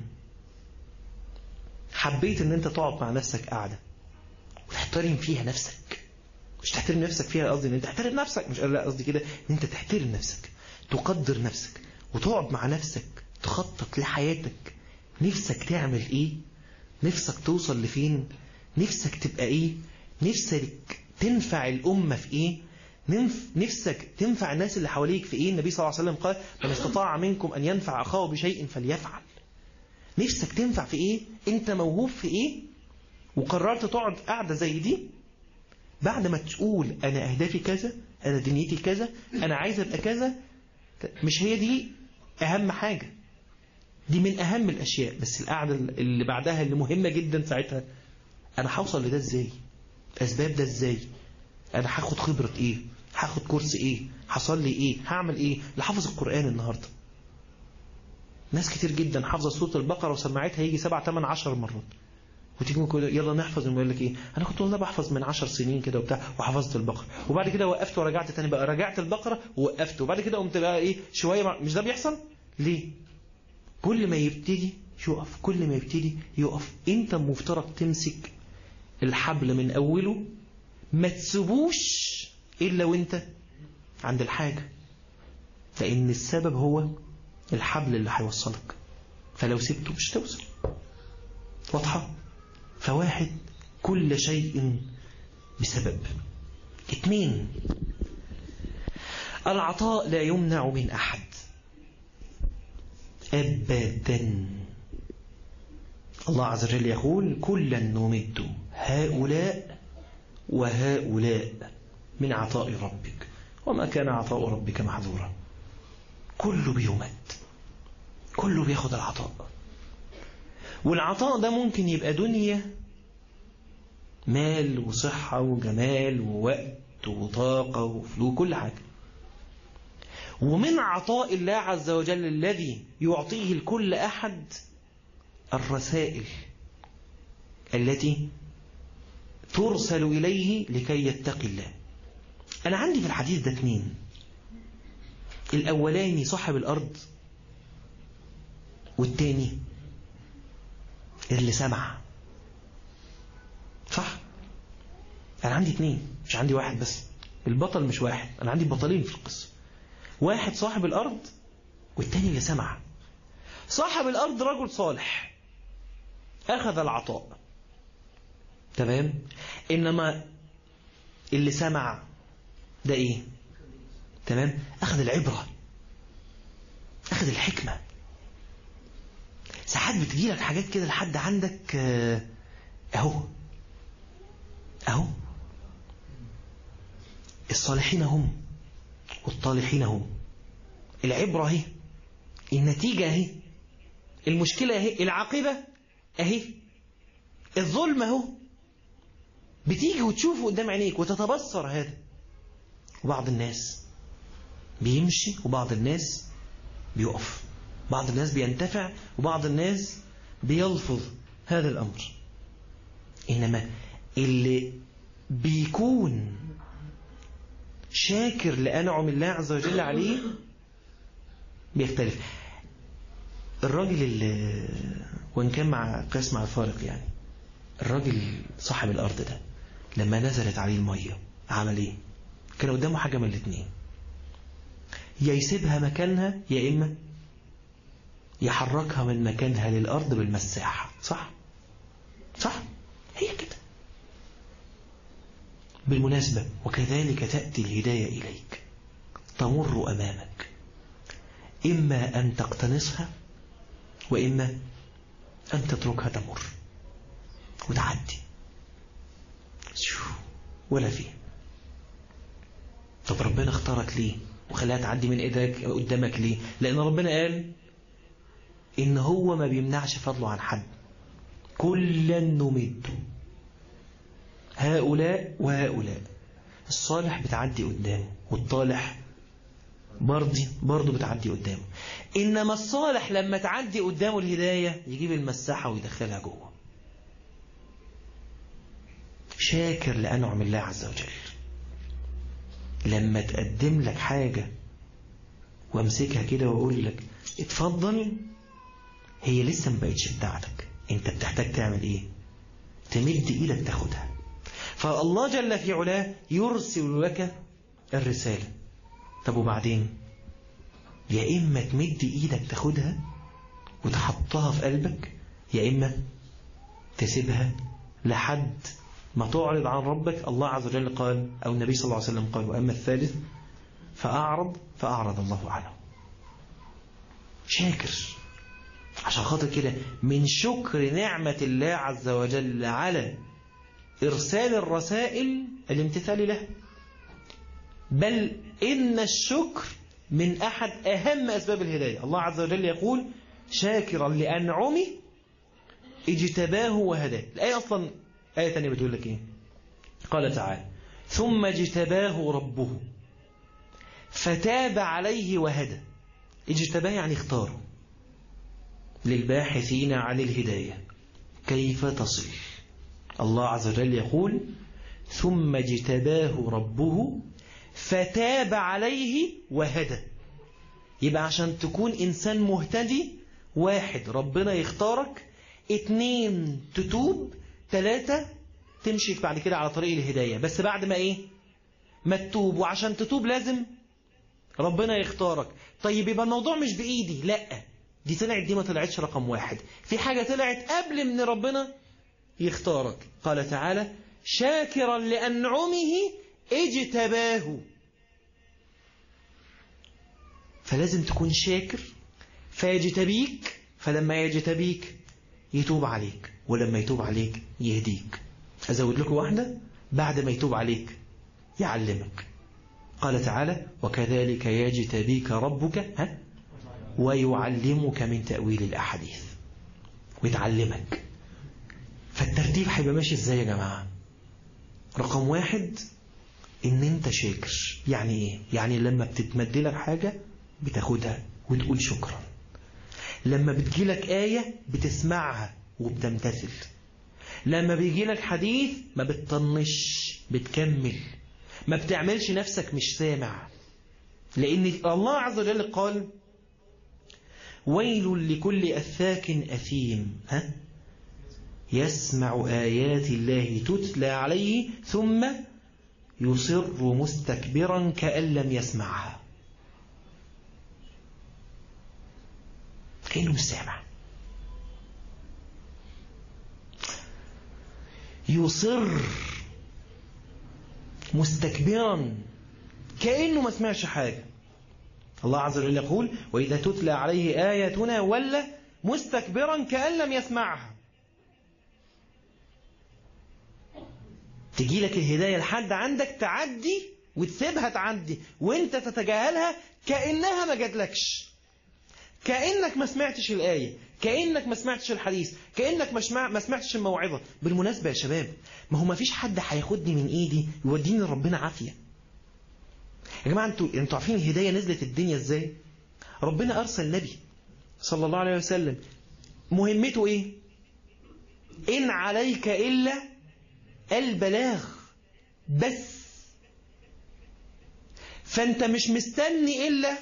حبيت ان انت تقعد مع نفسك قاعدة وتحترم فيها نفسك مش تحترم نفسك فيها قصدي ان انت تحترم نفسك مش لا قصدي كده ان انت تحترم نفسك تقدر نفسك وتقعد مع نفسك تخطط لحياتك نفسك تعمل ايه نفسك توصل لفين نفسك تبقى ايه نفسك تنفع الأمة في ايه نفسك تنفع الناس اللي حواليك في ايه النبي صلى الله عليه وسلم قال من استطاع منكم أن ينفع أخاه بشيء فليفعل نفسك تنفع في ايه انت موهوب في ايه وقررت تقعد قاعدة زي دي بعد ما تقول انا اهدافي كذا انا دنيتي كذا انا عايز ابقى كذا مش هي دي اهم حاجة دي من أهم الأشياء بس القعدة اللي بعدها اللي مهمة جدا ساعتها أنا هوصل لده إزاي أسباب ده إزاي أنا هاخد خبرة إيه هاخد كورس إيه حصل لي إيه هعمل إيه لحافظ القرآن النهاردة ناس كتير جدا حافظة سورة البقرة وسمعتها يجي سبع تمن عشر مرات وتيجي يلا نحفظ يقول لك ايه انا كنت والله بحفظ من عشر سنين كده وبتاع وحفظت البقره وبعد كده وقفت ورجعت تاني بقى رجعت البقره ووقفت وبعد كده قمت بقى ايه شويه مش ده بيحصل ليه كل ما يبتدي يقف كل ما يبتدي يقف انت مفترض تمسك الحبل من اوله ما تسيبوش الا وانت عند الحاجة لان السبب هو الحبل اللي هيوصلك فلو سبته مش توصل واضحة فواحد كل شيء بسبب اثنين العطاء لا يمنع من أحد أبدا الله عز وجل يقول كلا نمد هؤلاء وهؤلاء من عطاء ربك وما كان عطاء ربك محظورا كله بيمد كله بياخد العطاء والعطاء ده ممكن يبقى دنيا مال وصحة وجمال ووقت وطاقة وفلوس كل حاجة ومن عطاء الله عز وجل الذي يعطيه لكل أحد الرسائل التي ترسل إليه لكي يتقي الله أنا عندي في الحديث ده اثنين الأولاني صاحب الأرض والتاني اللي سمع صح أنا عندي اثنين مش عندي واحد بس البطل مش واحد أنا عندي بطلين في القصة واحد صاحب الأرض والتاني اللي سمع صاحب الأرض رجل صالح أخذ العطاء تمام إنما اللي سمع ده إيه تمام أخذ العبرة أخذ الحكمة ساعات بتجيلك حاجات كده لحد عندك أهو أهو الصالحين هم والطالحين هم العبرة اهي النتيجة اهي المشكلة اهي العاقبة اهي الظلم اهو بتيجي وتشوفه قدام عينيك وتتبصر هذا وبعض الناس بيمشي وبعض الناس بيقف بعض الناس بينتفع وبعض الناس بيلفظ هذا الأمر إنما اللي بيكون شاكر لأنعم الله عز وجل عليه بيختلف الراجل اللي وإن كان مع قياس مع الفارق يعني الراجل صاحب الأرض ده لما نزلت عليه المية عمل إيه كان قدامه حاجة من الاتنين يا يسيبها مكانها يا إما يحركها من مكانها للأرض بالمساحة صح صح هي كده بالمناسبة وكذلك تأتي الهداية إليك تمر أمامك إما أن تقتنصها وإما أن تتركها تمر وتعدي ولا فيه طب ربنا اختارك ليه وخلاها تعدي من ايدك قدامك ليه لأن ربنا قال إن هو ما بيمنعش فضله عن حد كلا نمد هؤلاء وهؤلاء الصالح بتعدي قدامه والطالح برضه برضه بتعدي قدامه إنما الصالح لما تعدي قدامه الهداية يجيب المساحة ويدخلها جوه شاكر لأنعم الله عز وجل لما تقدم لك حاجة وامسكها كده واقول لك اتفضل هي لسه ما بقتش بتاعتك انت بتحتاج تعمل ايه تمد ايدك تاخدها فالله جل في علاه يرسل لك الرسالة طب وبعدين يا إما تمد إيدك تاخدها وتحطها في قلبك يا إما تسيبها لحد ما تعرض عن ربك الله عز وجل قال أو النبي صلى الله عليه وسلم قال وأما الثالث فأعرض فأعرض الله عنه شاكر عشان خاطر كده من شكر نعمة الله عز وجل على إرسال الرسائل الامتثال له بل إن الشكر من أحد أهم أسباب الهداية الله عز وجل يقول شاكرا لأنعمه اجتباه وهداه الآية أصلا آية ثانية بتقول لك إيه قال تعالى ثم اجتباه ربه فتاب عليه وهدى اجتباه يعني اختاره للباحثين عن الهداية كيف تصل الله عز وجل يقول ثم اجتباه ربه فتاب عليه وهدى يبقى عشان تكون إنسان مهتدي واحد ربنا يختارك اتنين تتوب تلاتة تمشي بعد كده على طريق الهداية بس بعد ما ايه ما تتوب وعشان تتوب لازم ربنا يختارك طيب يبقى الموضوع مش بإيدي لا دي طلعت دي ما طلعتش رقم واحد في حاجة طلعت قبل من ربنا يختارك قال تعالى شاكرا لأنعمه اجتباه فلازم تكون شاكر فيجتبيك فلما يجتبيك يتوب عليك ولما يتوب عليك يهديك أزود لكم واحدة بعد ما يتوب عليك يعلمك قال تعالى وكذلك يجتبيك ربك ها ويعلمك من تأويل الأحاديث ويتعلمك فالترتيب هيبقى ماشي ازاي يا جماعة رقم واحد ان انت شاكر يعني ايه يعني لما بتتمد لك حاجة بتاخدها وتقول شكرا لما بتجيلك آية بتسمعها وبتمتثل لما بيجي لك حديث ما بتطنش بتكمل ما بتعملش نفسك مش سامع لأن الله عز وجل قال ويل لكل أفاك أثيم ها يسمع آيات الله تتلى عليه ثم يصر مستكبرا كأن لم يسمعها كأنه مش سامع يصر مستكبرا كأنه ما سمعش حاجة الله عز وجل يقول وإذا تتلى عليه آياتنا ولا مستكبرا كأن لم يسمعها تجي لك الهداية لحد عندك تعدي وتسيبها تعدي وانت تتجاهلها كأنها ما جاتلكش كأنك ما سمعتش الآية كأنك ما سمعتش الحديث كأنك ما سمعتش الموعظة بالمناسبة يا شباب ما هو ما فيش حد هياخدني من ايدي يوديني لربنا عافية يا جماعة انتوا انتوا عارفين الهداية نزلت الدنيا ازاي ربنا أرسل نبي صلى الله عليه وسلم مهمته ايه إن عليك إلا البلاغ بس فانت مش مستني الا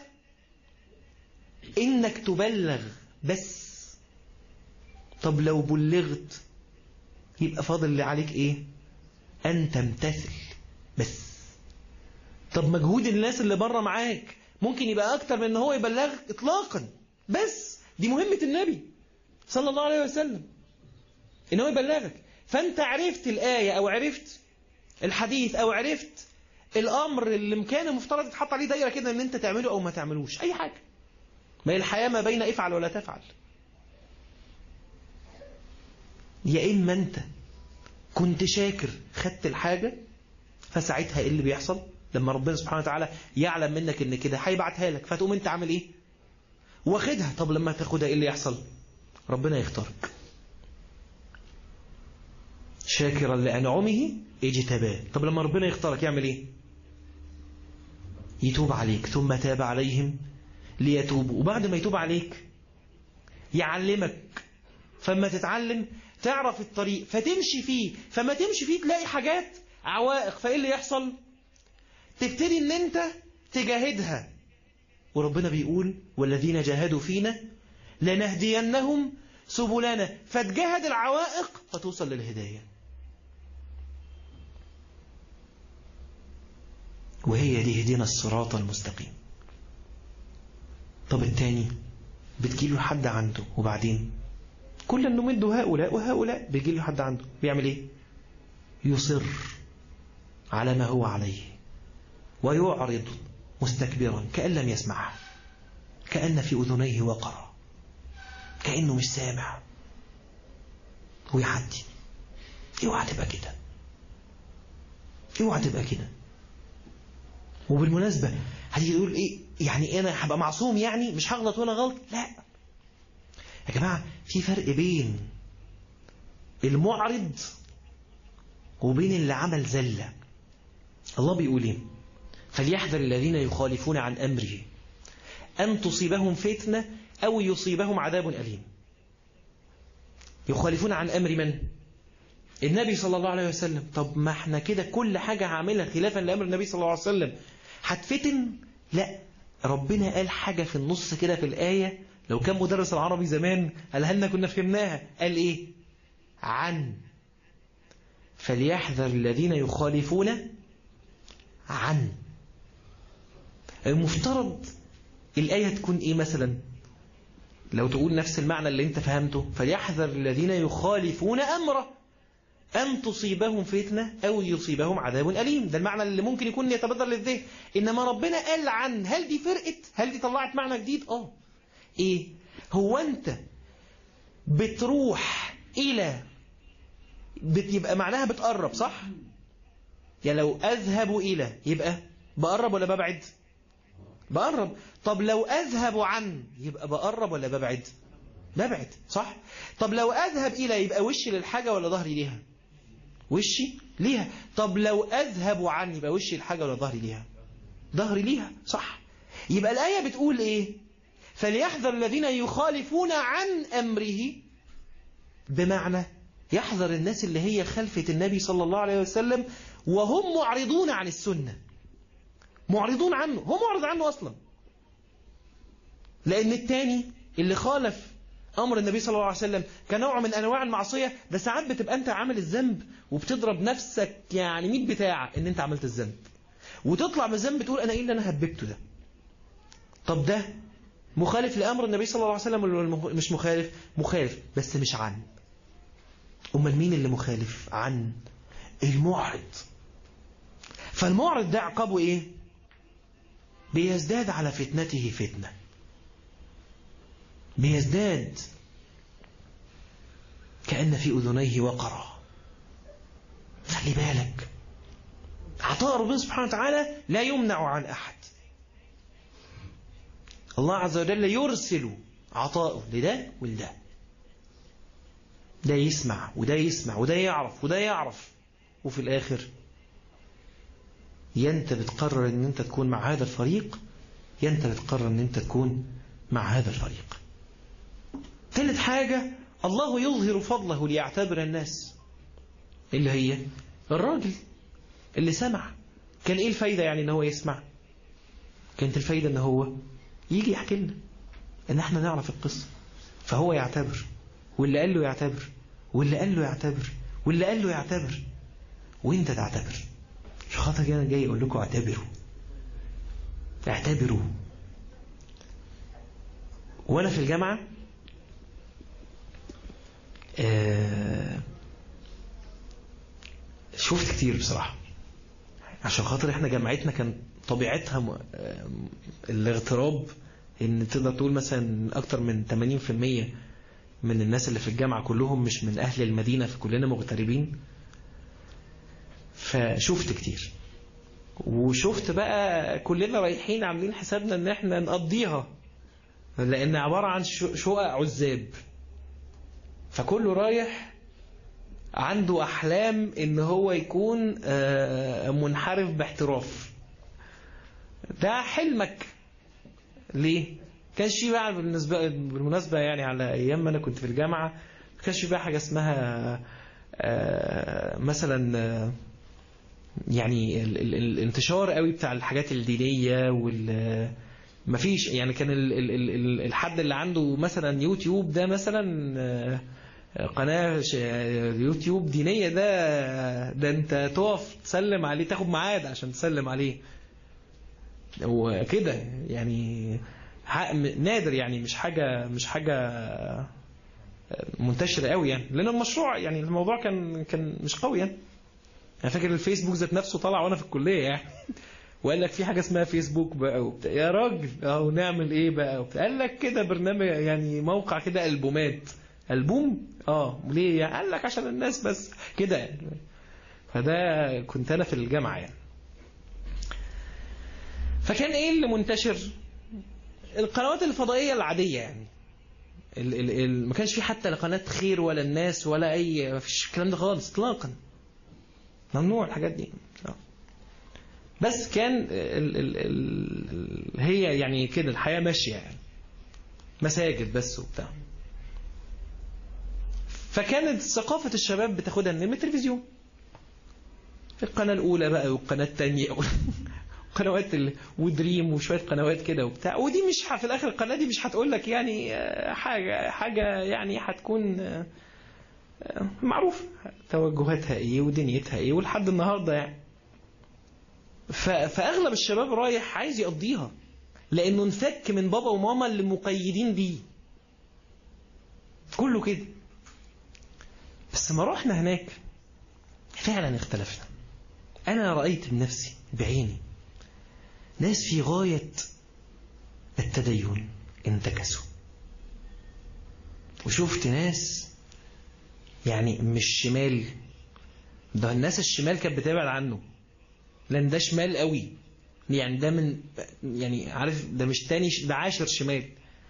انك تبلغ بس طب لو بلغت يبقى فاضل اللي عليك ايه ان تمتثل بس طب مجهود الناس اللي بره معاك ممكن يبقى اكتر من ان هو يبلغك اطلاقا بس دي مهمة النبي صلى الله عليه وسلم ان هو يبلغك فانت عرفت الآية او عرفت الحديث او عرفت الامر اللي كان المفترض يتحط عليه دايره كده ان انت تعمله او ما تعملوش اي حاجه ما هي الحياه ما بين افعل ولا تفعل يا اما انت كنت شاكر خدت الحاجه فساعتها ايه اللي بيحصل لما ربنا سبحانه وتعالى يعلم منك ان كده هيبعتها لك فتقوم انت عامل ايه واخدها طب لما تاخدها ايه اللي يحصل ربنا يختارك شاكرا لأنعمه اجتباه طب لما ربنا يختارك يعمل ايه يتوب عليك ثم تاب عليهم ليتوبوا وبعد ما يتوب عليك يعلمك فما تتعلم تعرف الطريق فتمشي فيه فما تمشي فيه تلاقي حاجات عوائق فايه اللي يحصل تبتدي ان انت تجاهدها وربنا بيقول والذين جاهدوا فينا لنهدينهم سبلنا فتجاهد العوائق فتوصل للهدايه وهي دي هدينا الصراط المستقيم طب التاني بتجيله حد عنده وبعدين كل نمد هؤلاء وهؤلاء بيجيله حد عنده بيعمل ايه يصر على ما هو عليه ويعرض مستكبرا كأن لم يسمعها كأن في أذنيه وقرا كأنه مش سامع ويعدي اوعى تبقى كده اوعى تبقى كده وبالمناسبة هتيجي تقول ايه يعني انا هبقى معصوم يعني مش هغلط ولا غلط لا يا جماعة في فرق بين المعرض وبين اللي عمل زلة الله بيقول ايه فليحذر الذين يخالفون عن أمره أن تصيبهم فتنة أو يصيبهم عذاب أليم يخالفون عن أمر من؟ النبي صلى الله عليه وسلم طب ما احنا كده كل حاجة هعملها خلافا لأمر النبي صلى الله عليه وسلم هتفتن لا ربنا قال حاجة في النص كده في الآية لو كان مدرس العربي زمان قالها لنا كنا فهمناها قال ايه عن فليحذر الذين يخالفون عن المفترض الآية تكون ايه مثلا لو تقول نفس المعنى اللي انت فهمته فليحذر الذين يخالفون أمره أن تصيبهم فتنة أو يصيبهم عذاب أليم ده المعنى اللي ممكن يكون يتبادر للذهن إنما ربنا قال عن هل دي فرقت هل دي طلعت معنى جديد آه إيه هو أنت بتروح إلى بتبقى معناها بتقرب صح يعني لو أذهب إلى يبقى بقرب ولا ببعد بقرب طب لو أذهب عن يبقى بقرب ولا ببعد ببعد صح طب لو أذهب إلى يبقى وشي للحاجة ولا ظهري ليها وشي ليها طب لو أذهب عن يبقى وشي الحاجة ولا ظهري ليها ظهري ليها صح يبقى الآية بتقول إيه فليحذر الذين يخالفون عن أمره بمعنى يحذر الناس اللي هي خلفة النبي صلى الله عليه وسلم وهم معرضون عن السنة معرضون عنه هو معرض عنه أصلا لأن التاني اللي خالف أمر النبي صلى الله عليه وسلم كنوع من أنواع المعصية ده ساعات بتبقى أنت عامل الذنب وبتضرب نفسك يعني 100 بتاعة إن أنت عملت الذنب وتطلع من الذنب تقول أنا إيه اللي أنا هببته ده طب ده مخالف لأمر النبي صلى الله عليه وسلم ولا مش مخالف مخالف بس مش عن أمال مين اللي مخالف عن المعرض فالمعرض ده عقابه إيه بيزداد على فتنته فتنة بيزداد كأن في أذنيه وقرا خلي بالك عطاء ربنا سبحانه وتعالى لا يمنع عن أحد الله عز وجل يرسل عطاءه لده ولده ده يسمع وده يسمع وده يعرف وده يعرف وفي الآخر يا انت بتقرر ان انت تكون مع هذا الفريق يا انت بتقرر ان انت تكون مع هذا الفريق ثالث حاجة الله يظهر فضله ليعتبر الناس اللي هي الراجل اللي سمع كان ايه الفايدة يعني ان هو يسمع كانت الفايدة ان هو يجي يحكي لنا ان احنا نعرف القصة فهو يعتبر واللي قال له يعتبر واللي قال له يعتبر واللي قال له يعتبر وانت تعتبر مش خاطر انا جاي اقول لكم اعتبروا اعتبروا وانا في الجامعة آه شفت كتير بصراحة عشان خاطر احنا جامعتنا كان طبيعتها م... آه الاغتراب ان تقدر تقول مثلا اكتر من 80% من الناس اللي في الجامعة كلهم مش من اهل المدينة فكلنا مغتربين فشفت كتير وشفت بقى كلنا رايحين عاملين حسابنا ان احنا نقضيها لان عبارة عن شقق عزاب فكله رايح عنده احلام ان هو يكون منحرف باحتراف ده حلمك ليه كانش في بقى بالنسبة بالمناسبة يعني على ايام ما انا كنت في الجامعة ما كانش في بقى حاجة اسمها مثلا يعني الانتشار قوي بتاع الحاجات الدينية وال مفيش يعني كان الحد اللي عنده مثلا يوتيوب ده مثلا قناة يوتيوب دينية ده ده انت تقف تسلم عليه تاخد ميعاد عشان تسلم عليه وكده يعني نادر يعني مش حاجة مش حاجة منتشرة قوي يعني لأن المشروع يعني الموضوع كان كان مش قوي يعني انا فاكر الفيسبوك ذات نفسه طلع وانا في الكليه يعني وقال لك في حاجه اسمها فيسبوك بقى وبتاع يا راجل اهو نعمل ايه بقى وبتاع قال لك كده برنامج يعني موقع كده البومات البوم اه ليه يعني قال لك عشان الناس بس كده يعني فده كنت انا في الجامعه يعني فكان ايه اللي منتشر القنوات الفضائيه العاديه يعني ال ال ال ما كانش في حتى لا قناه خير ولا الناس ولا اي ما فيش الكلام ده خالص اطلاقا ممنوع الحاجات دي بس كان ال ال ال هي يعني كده الحياة ماشية يعني مساجد بس وبتاع فكانت ثقافة الشباب بتاخدها من التلفزيون القناة الأولى بقى والقناة الثانية قنوات ودريم وشوية قنوات كده وبتاع ودي مش في الآخر القناة دي مش هتقول لك يعني حاجة حاجة يعني هتكون معروف توجهاتها ايه ودنيتها ايه ولحد النهارده يعني فاغلب الشباب رايح عايز يقضيها لانه انفك من بابا وماما اللي مقيدين بيه كله كده بس ما رحنا هناك فعلا اختلفنا انا رايت بنفسي بعيني ناس في غايه التدين انتكسوا وشفت ناس يعني مش شمال ده الناس الشمال كانت بتبعد عنه لان ده شمال قوي يعني ده من يعني عارف ده مش تاني ده عاشر شمال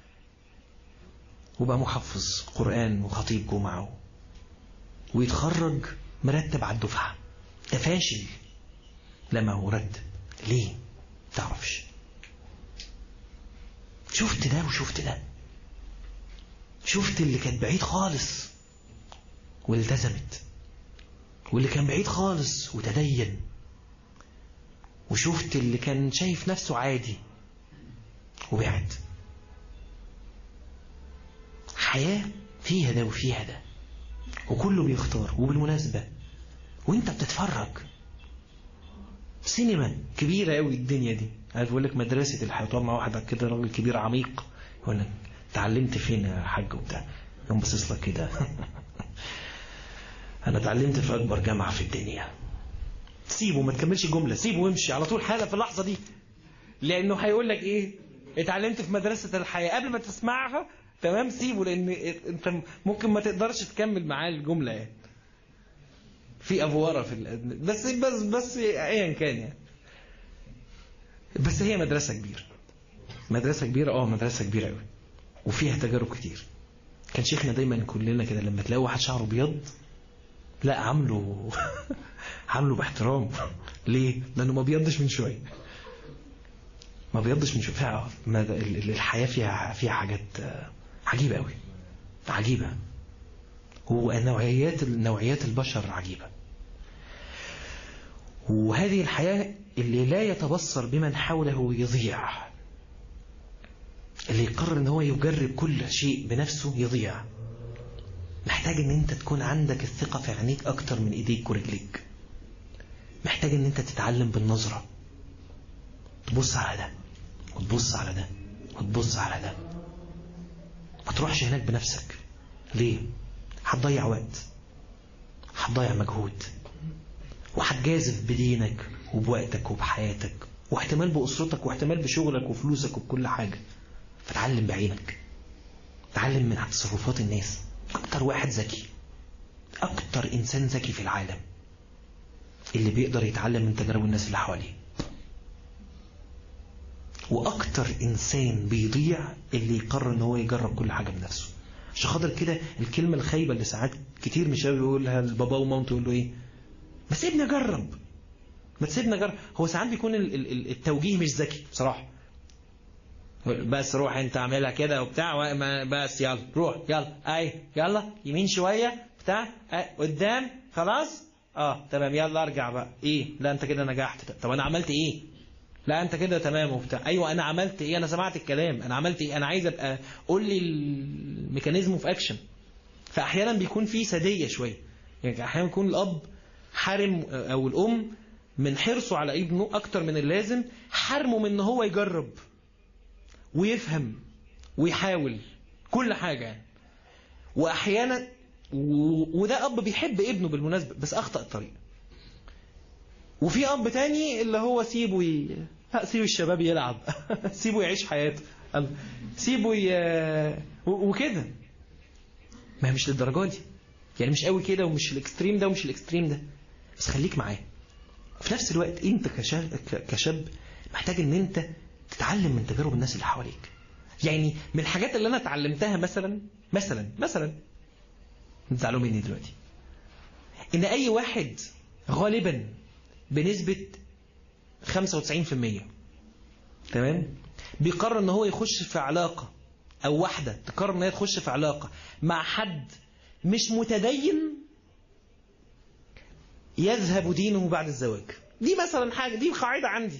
وبقى محفظ قرآن وخطيب جمعة ويتخرج مرتب على الدفعة ده فاشل لما هو رتب ليه تعرفش شفت ده وشفت ده شفت اللي كانت بعيد خالص والتزمت واللي كان بعيد خالص وتدين وشفت اللي كان شايف نفسه عادي وبعد حياة فيها ده وفيها ده وكله بيختار وبالمناسبة وانت بتتفرج سينما كبيرة قوي الدنيا دي عارف يقول لك مدرسة الحياة تقعد مع واحد كده راجل كبير عميق يقول لك اتعلمت فين يا حاج وبتاع يقوم باصص لك كده انا اتعلمت في اكبر جامعة في الدنيا سيبه ما تكملش الجملة سيبه وامشي على طول حالا في اللحظة دي لانه هيقول لك ايه اتعلمت في مدرسة الحياة قبل ما تسمعها تمام سيبه لان انت ممكن ما تقدرش تكمل معاه الجملة يعني في افوره في ال... بس بس بس ايا كان يعني بس هي مدرسة كبيرة مدرسة كبيرة اه مدرسة كبيرة قوي وفيها تجارب كتير كان شيخنا دايما كلنا كده لما تلاقي واحد شعره ابيض لا عامله عامله باحترام ليه؟ لانه ما بيضش من شويه ما بيضش من شويه فيها الحياه فيها فيها حاجات عجيبه قوي عجيبه ونوعيات نوعيات البشر عجيبه وهذه الحياة اللي لا يتبصر بمن حوله يضيع اللي يقرر ان هو يجرب كل شيء بنفسه يضيع محتاج ان انت تكون عندك الثقة في عينيك اكتر من ايديك ورجليك محتاج ان انت تتعلم بالنظرة تبص على ده وتبص على ده وتبص على ده ما تروحش هناك بنفسك ليه هتضيع وقت هتضيع مجهود وهتجازف بدينك وبوقتك وبحياتك واحتمال بأسرتك واحتمال بشغلك وفلوسك وبكل حاجة فتعلم بعينك تعلم من تصرفات الناس أكتر واحد ذكي أكتر إنسان ذكي في العالم اللي بيقدر يتعلم من تجارب الناس اللي حواليه وأكتر إنسان بيضيع اللي يقرر إن هو يجرب كل حاجة بنفسه عشان خاطر كده الكلمة الخايبة اللي ساعات كتير من الشباب يقولها لباباه ومامته يقول له إيه ما سيبني أجرب ما تسيبني أجرب هو ساعات بيكون التوجيه مش ذكي بصراحة بس روح انت اعملها كده وبتاع بس يلا روح يلا اي يلا يمين شوية بتاع اي قدام خلاص اه تمام يلا ارجع بقى ايه لا انت كده نجحت طب انا عملت ايه لا انت كده تمام وبتاع ايوه انا عملت ايه انا سمعت الكلام انا عملت ايه انا عايز ابقى قول لي الميكانيزم في اكشن فاحيانا بيكون في ساديه شويه يعني احيانا يكون الاب حارم او الام من حرصه على ابنه اكتر من اللازم حرمه من ان هو يجرب ويفهم ويحاول كل حاجه يعني واحيانا و... وده اب بيحب ابنه بالمناسبه بس اخطا الطريق وفي اب تاني اللي هو سيبه ي... سيبه الشباب يلعب سيبه يعيش حياته سيبه ي... وكده ما هي مش للدرجه دي يعني مش قوي كده ومش الاكستريم ده ومش الاكستريم ده بس خليك معاه في نفس الوقت انت كشاب, كشاب محتاج ان انت تتعلم من تجارب الناس اللي حواليك يعني من الحاجات اللي انا اتعلمتها مثلا مثلا مثلا تزعلوا مني دلوقتي ان اي واحد غالبا بنسبة 95% تمام بيقرر ان هو يخش في علاقة او واحدة تقرر ان هي تخش في علاقة مع حد مش متدين يذهب دينه بعد الزواج دي مثلا حاجة دي قاعدة عندي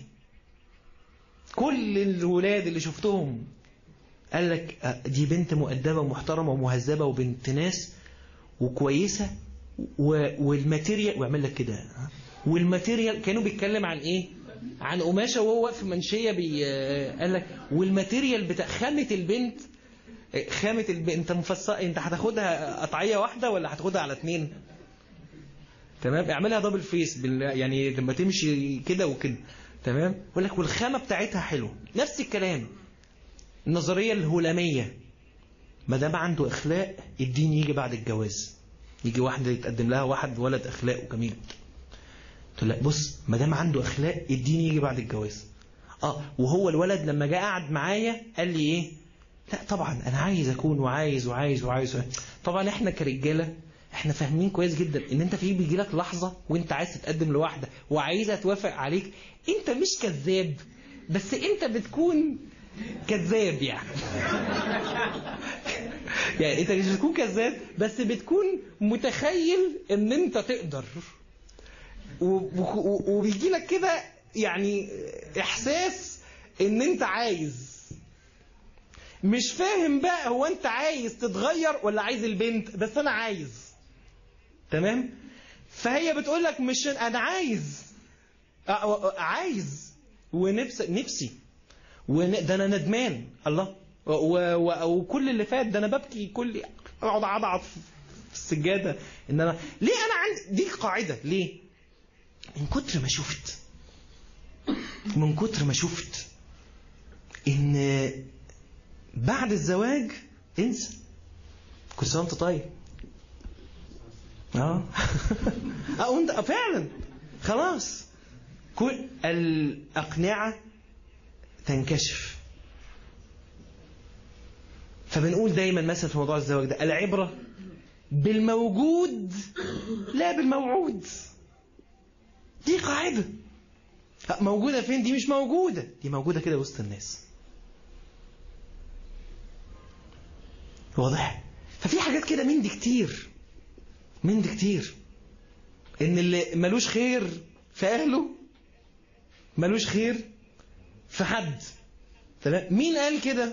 كل الولاد اللي شفتهم قال لك دي بنت مؤدبة ومحترمة ومهذبة وبنت ناس وكويسة والماتيريال ويعمل لك كده والماتيريال كانوا بيتكلم عن ايه عن قماشه وهو واقف في منشيه بي قال لك والماتيريال بتاع خامه البنت خامه البنت انت مفصل انت هتاخدها قطعيه واحده ولا هتاخدها على اثنين تمام اعملها دبل فيس بال... يعني لما تمشي كده وكده تمام يقول لك والخامه بتاعتها حلوه نفس الكلام النظريه الهلاميه ما دام عنده اخلاق الدين يجي بعد الجواز يجي واحده يتقدم لها واحد ولد اخلاقه جميل قلت له بص ما دام عنده اخلاق الدين يجي بعد الجواز اه وهو الولد لما جه قعد معايا قال لي ايه لا طبعا انا عايز اكون وعايز وعايز وعايز طبعا احنا كرجاله احنا فاهمين كويس جدا ان انت في بيجي لك لحظه وانت عايز تتقدم لواحده وعايزها توافق عليك انت مش كذاب بس انت بتكون كذاب يعني يعني انت مش بتكون كذاب بس بتكون متخيل ان انت تقدر وبيجي لك كده يعني احساس ان انت عايز مش فاهم بقى هو انت عايز تتغير ولا عايز البنت بس انا عايز تمام فهي بتقول لك مش انا عايز عايز ونفسي نفسي ده انا ندمان الله وكل اللي فات ده انا ببكي كل اقعد اضعف في السجاده ان انا ليه انا عندي دي قاعده ليه من كتر ما شفت من كتر ما شفت ان بعد الزواج انسى كل سنه وانت طيب اه اه وانت فعلا خلاص كل الاقنعه تنكشف فبنقول دايما مثلا في موضوع الزواج ده العبره بالموجود لا بالموعود دي قاعدة موجودة فين دي مش موجودة دي موجودة كده وسط الناس واضح ففي حاجات كده من دي كتير من دي كتير ان اللي ملوش خير في أهله ملوش خير في حد تمام مين قال كده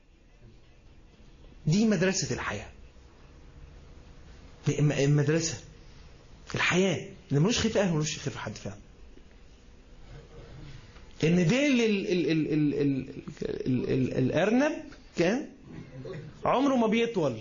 دي مدرسة الحياة المدرسة الحياة اللي ملوش خير في أهله ملوش خير في حد فعلا ان ديل ال ال ال ال ال ال ال الارنب كان عمره ما بيطول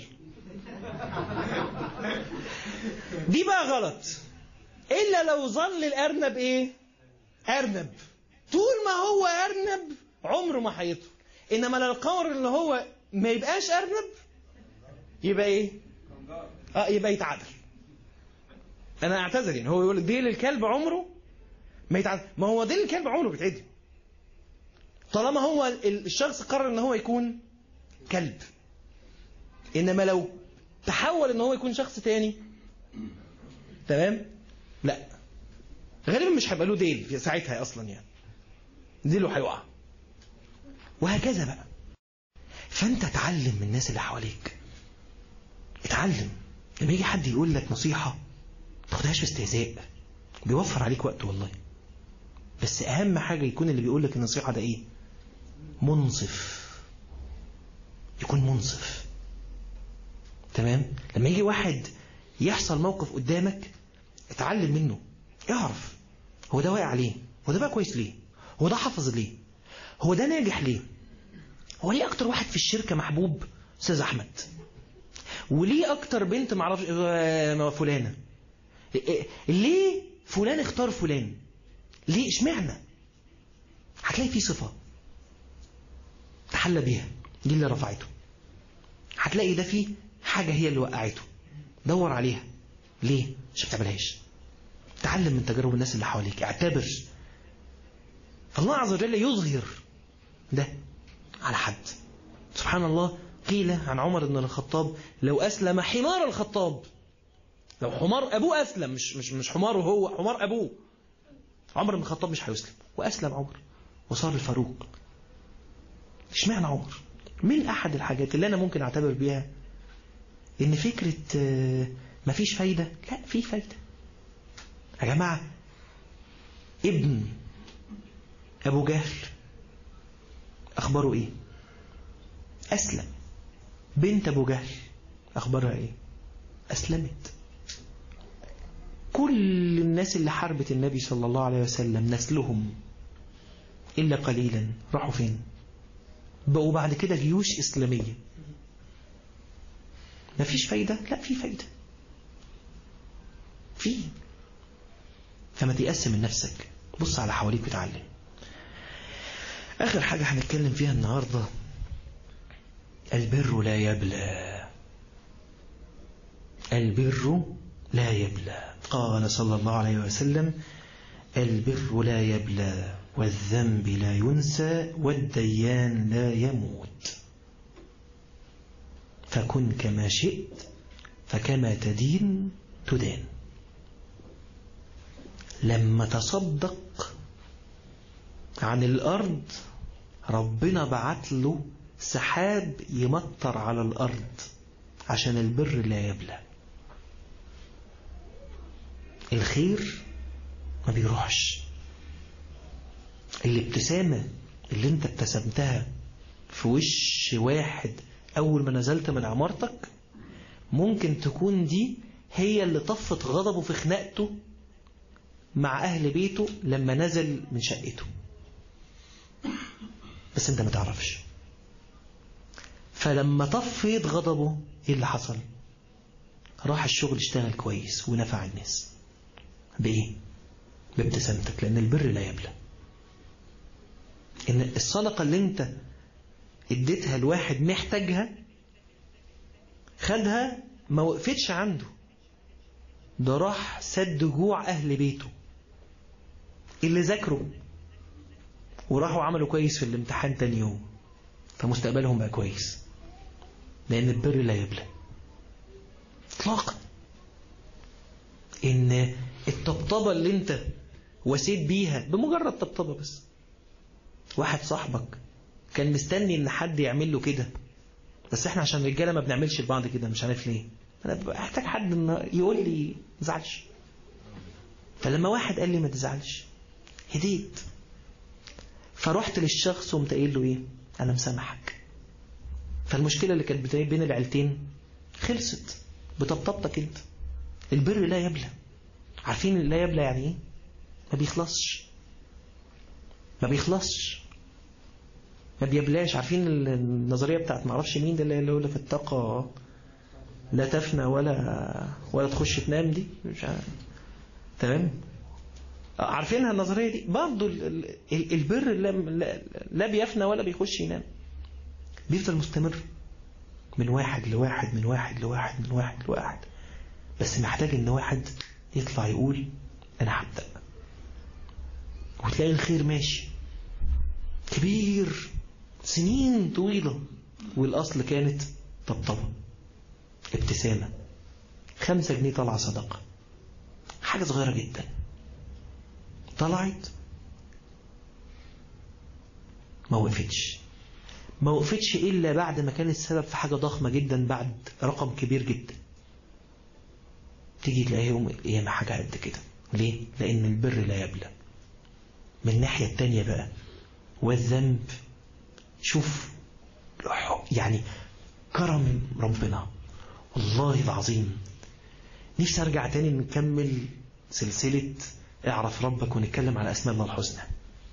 دي بقى غلط الا لو ظل الارنب ايه ارنب طول ما هو ارنب عمره ما هيطول انما لو القمر اللي هو ما يبقاش ارنب يبقى ايه اه يبقى يتعدل انا اعتذر يعني هو يقول لك ديل الكلب عمره ما يتعدل ما هو ديل الكلب عمره بيتعدل طالما هو الشخص قرر ان هو يكون كلب انما لو تحول ان هو يكون شخص تاني تمام لا غالبا مش هيبقى له ديل في ساعتها اصلا يعني ديله هيقع وهكذا بقى فانت اتعلم من الناس اللي حواليك اتعلم لما يجي حد يقول لك نصيحة تاخدهاش باستهزاء بيوفر عليك وقت والله بس اهم حاجة يكون اللي بيقول لك النصيحة ده ايه منصف يكون منصف تمام لما يجي واحد يحصل موقف قدامك اتعلم منه اعرف هو ده واقع ليه هو ده بقى كويس ليه هو ده حافظ ليه هو ده ناجح ليه هو ليه اكتر واحد في الشركة محبوب استاذ احمد وليه اكتر بنت معرفش فلانة ليه فلان اختار فلان ليه اشمعنى هتلاقي فيه صفة تحلى بيها دي اللي رفعته هتلاقي ده فيه حاجة هي اللي وقعته دور عليها ليه مش بتعملهاش تعلم من تجارب الناس اللي حواليك اعتبر الله عز وجل يظهر ده على حد سبحان الله قيل عن عمر بن الخطاب لو أسلم حمار الخطاب لو حمار أبوه أسلم مش مش مش حماره هو حمار أبوه عمر بن الخطاب مش هيسلم وأسلم عمر وصار الفاروق اشمعنى عمر من أحد الحاجات اللي أنا ممكن أعتبر بيها إن فكرة مفيش فايدة لا في فايدة يا جماعة ابن أبو جهل أخباره إيه أسلم بنت أبو جهل أخبارها إيه أسلمت كل الناس اللي حاربت النبي صلى الله عليه وسلم نسلهم إلا قليلا راحوا فين بقوا بعد كده جيوش إسلامية مفيش فايدة لا في فايدة في فما تيأس من نفسك بص على حواليك وتعلم آخر حاجة هنتكلم فيها النهاردة البر لا يبلى البر لا يبلى قال صلى الله عليه وسلم البر لا يبلى والذنب لا ينسى والديان لا يموت فكن كما شئت فكما تدين تدان لما تصدق عن الأرض ربنا بعت له سحاب يمطر على الأرض عشان البر لا يبلى الخير ما بيروحش الابتسامة اللي انت ابتسمتها في وش واحد أول ما نزلت من عمارتك ممكن تكون دي هي اللي طفت غضبه في خناقته مع أهل بيته لما نزل من شقته بس انت ما تعرفش فلما طفيت غضبه ايه اللي حصل راح الشغل اشتغل كويس ونفع الناس بايه بابتسامتك لان البر لا يبلى ان الصدقة اللي انت اديتها لواحد محتاجها خدها ما وقفتش عنده ده راح سد جوع اهل بيته اللي ذاكروا وراحوا عملوا كويس في الامتحان تاني يوم فمستقبلهم بقى كويس لأن البر لا يبلى اطلاقا إن الطبطبة اللي أنت وسيت بيها بمجرد طبطبة بس واحد صاحبك كان مستني إن حد يعمل له كده بس احنا عشان رجالة ما بنعملش لبعض كده مش عارف ليه أنا بحتاج حد يقول لي زعلش فلما واحد قال لي ما تزعلش هديت فرحت للشخص وقمت قايل له ايه انا مسامحك فالمشكله اللي كانت بين العيلتين خلصت بطبطبتك انت البر لا يبلى عارفين لا يبلى يعني ايه ما بيخلصش ما بيخلصش ما بيبلاش عارفين النظريه بتاعت ما اعرفش مين ده اللي يقول لك الطاقه لا تفنى ولا ولا تخش تنام دي مش عارف تمام عارفينها النظريه دي برضه البر لا, لا بيفنى ولا بيخش ينام بيفضل مستمر من واحد لواحد من واحد لواحد من واحد لواحد بس محتاج ان واحد يطلع يقول انا هبدأ وتلاقي الخير ماشي كبير سنين طويلة والأصل كانت طبطبة ابتسامة خمسة جنيه طلع صدقة حاجة صغيرة جدا طلعت ما وقفتش ما وقفتش إلا بعد ما كان السبب في حاجة ضخمة جدا بعد رقم كبير جدا تيجي تلاقي يوم القيامة حاجة قد كده ليه؟ لأن البر لا يبلى من الناحية التانية بقى والذنب شوف يعني كرم ربنا والله العظيم نفسي ارجع تاني نكمل سلسلة اعرف ربك ونتكلم على اسماء الله الحسنى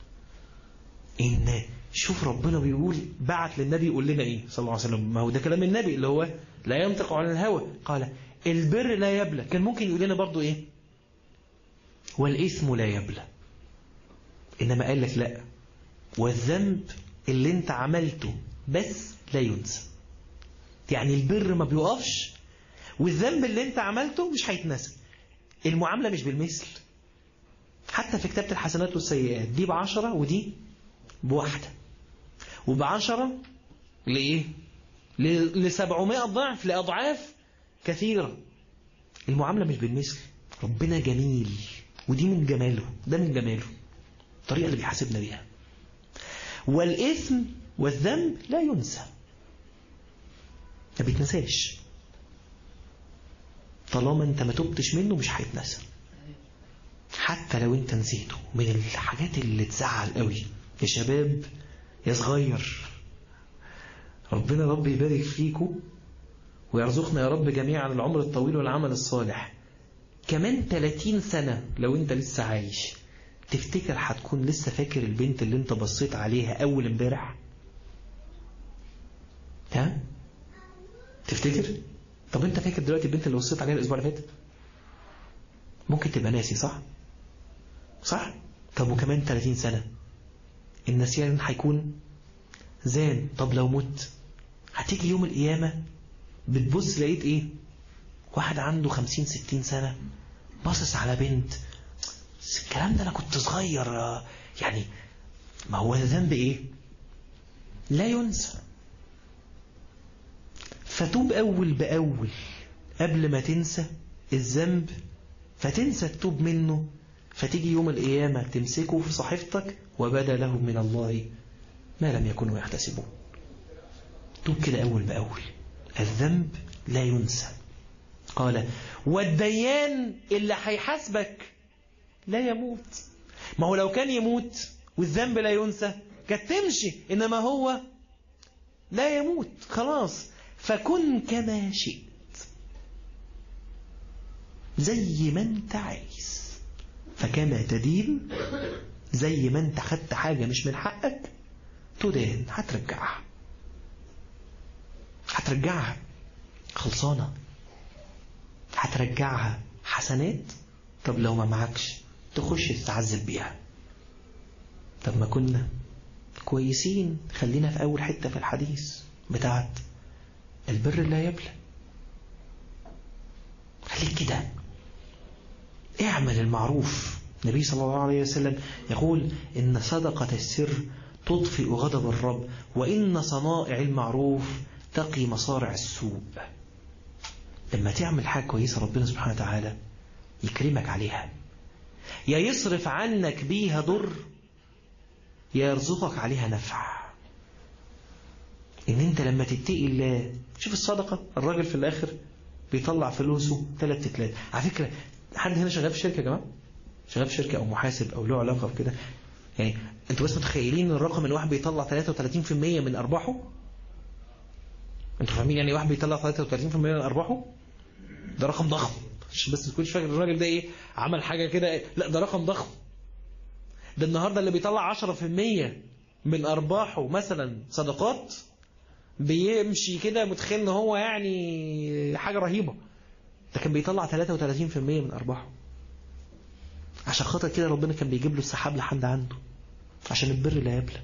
ان شوف ربنا بيقول بعت للنبي يقول لنا ايه صلى الله عليه وسلم ما هو ده كلام النبي اللي هو لا ينطق عن الهوى قال البر لا يبلى كان ممكن يقول لنا برضو ايه والاثم لا يبلى انما قال لك لا والذنب اللي انت عملته بس لا ينسى يعني البر ما بيقفش والذنب اللي انت عملته مش هيتنسى المعاملة مش بالمثل حتى في كتابة الحسنات والسيئات دي بعشرة ودي بواحدة وبعشرة لإيه لسبعمائة ضعف لأضعاف كثيرة المعاملة مش بالمثل ربنا جميل ودي من جماله ده من جماله الطريقة اللي بيحاسبنا بيها والإثم والذنب لا ينسى ما بيتنساش طالما انت ما تبتش منه مش هيتنسى حتى لو انت نسيته من الحاجات اللي تزعل قوي يا شباب يا صغير ربنا رب يبارك فيكم ويرزقنا يا رب جميعا العمر الطويل والعمل الصالح كمان 30 سنة لو انت لسه عايش تفتكر هتكون لسه فاكر البنت اللي انت بصيت عليها اول امبارح ها تفتكر طب انت فاكر دلوقتي البنت اللي بصيت عليها الاسبوع اللي فات ممكن تبقى ناسي صح صح طب وكمان 30 سنة النسيان هيكون زان طب لو مت هتيجي يوم القيامة بتبص لقيت ايه واحد عنده 50 60 سنة باصص على بنت الكلام ده انا كنت صغير يعني ما هو الذنب ايه لا ينسى فتوب أول بأول قبل ما تنسى الذنب فتنسى تتوب منه فتيجي يوم القيامة تمسكه في صحيفتك وبدا لهم من الله ما لم يكونوا يحتسبون توب كده أول بأول الذنب لا ينسى قال والديان اللي هيحاسبك لا يموت ما هو لو كان يموت والذنب لا ينسى كانت تمشي إنما هو لا يموت خلاص فكن كما شئت زي ما انت عايز فكما تدين زي ما انت خدت حاجة مش من حقك تدان هترجعها هترجعها خلصانة هترجعها حسنات طب لو ما معكش تخش تتعذب بيها طب ما كنا كويسين خلينا في أول حتة في الحديث بتاعت البر لا يبلى خليك كده اعمل المعروف النبي صلى الله عليه وسلم يقول إن صدقة السر تطفئ غضب الرب وإن صنائع المعروف تقي مصارع السوء لما تعمل حاجة كويسة ربنا سبحانه وتعالى يكرمك عليها يا يصرف عنك بيها ضر يا يرزقك عليها نفع ان انت لما تتقي الله شوف الصدقة الراجل في الاخر بيطلع فلوسه ثلاث تلات على فكرة حد هنا شغال في شركة يا جماعة شغال في شركة أو محاسب أو له علاقة بكده يعني أنتوا بس متخيلين إن الرقم الواحد بيطلع 33% من أرباحه أنتوا فاهمين يعني واحد بيطلع 33% من أرباحه ده رقم ضخم عشان بس تكونش فاكر الراجل ده إيه عمل حاجة كده لا ده رقم ضخم ده النهاردة اللي بيطلع 10% من أرباحه مثلا صدقات بيمشي كده متخيل ان هو يعني حاجة رهيبة ده كان بيطلع 33% من أرباحه عشان خاطر كده ربنا كان بيجيب له السحاب لحد عنده عشان البر لا يبلى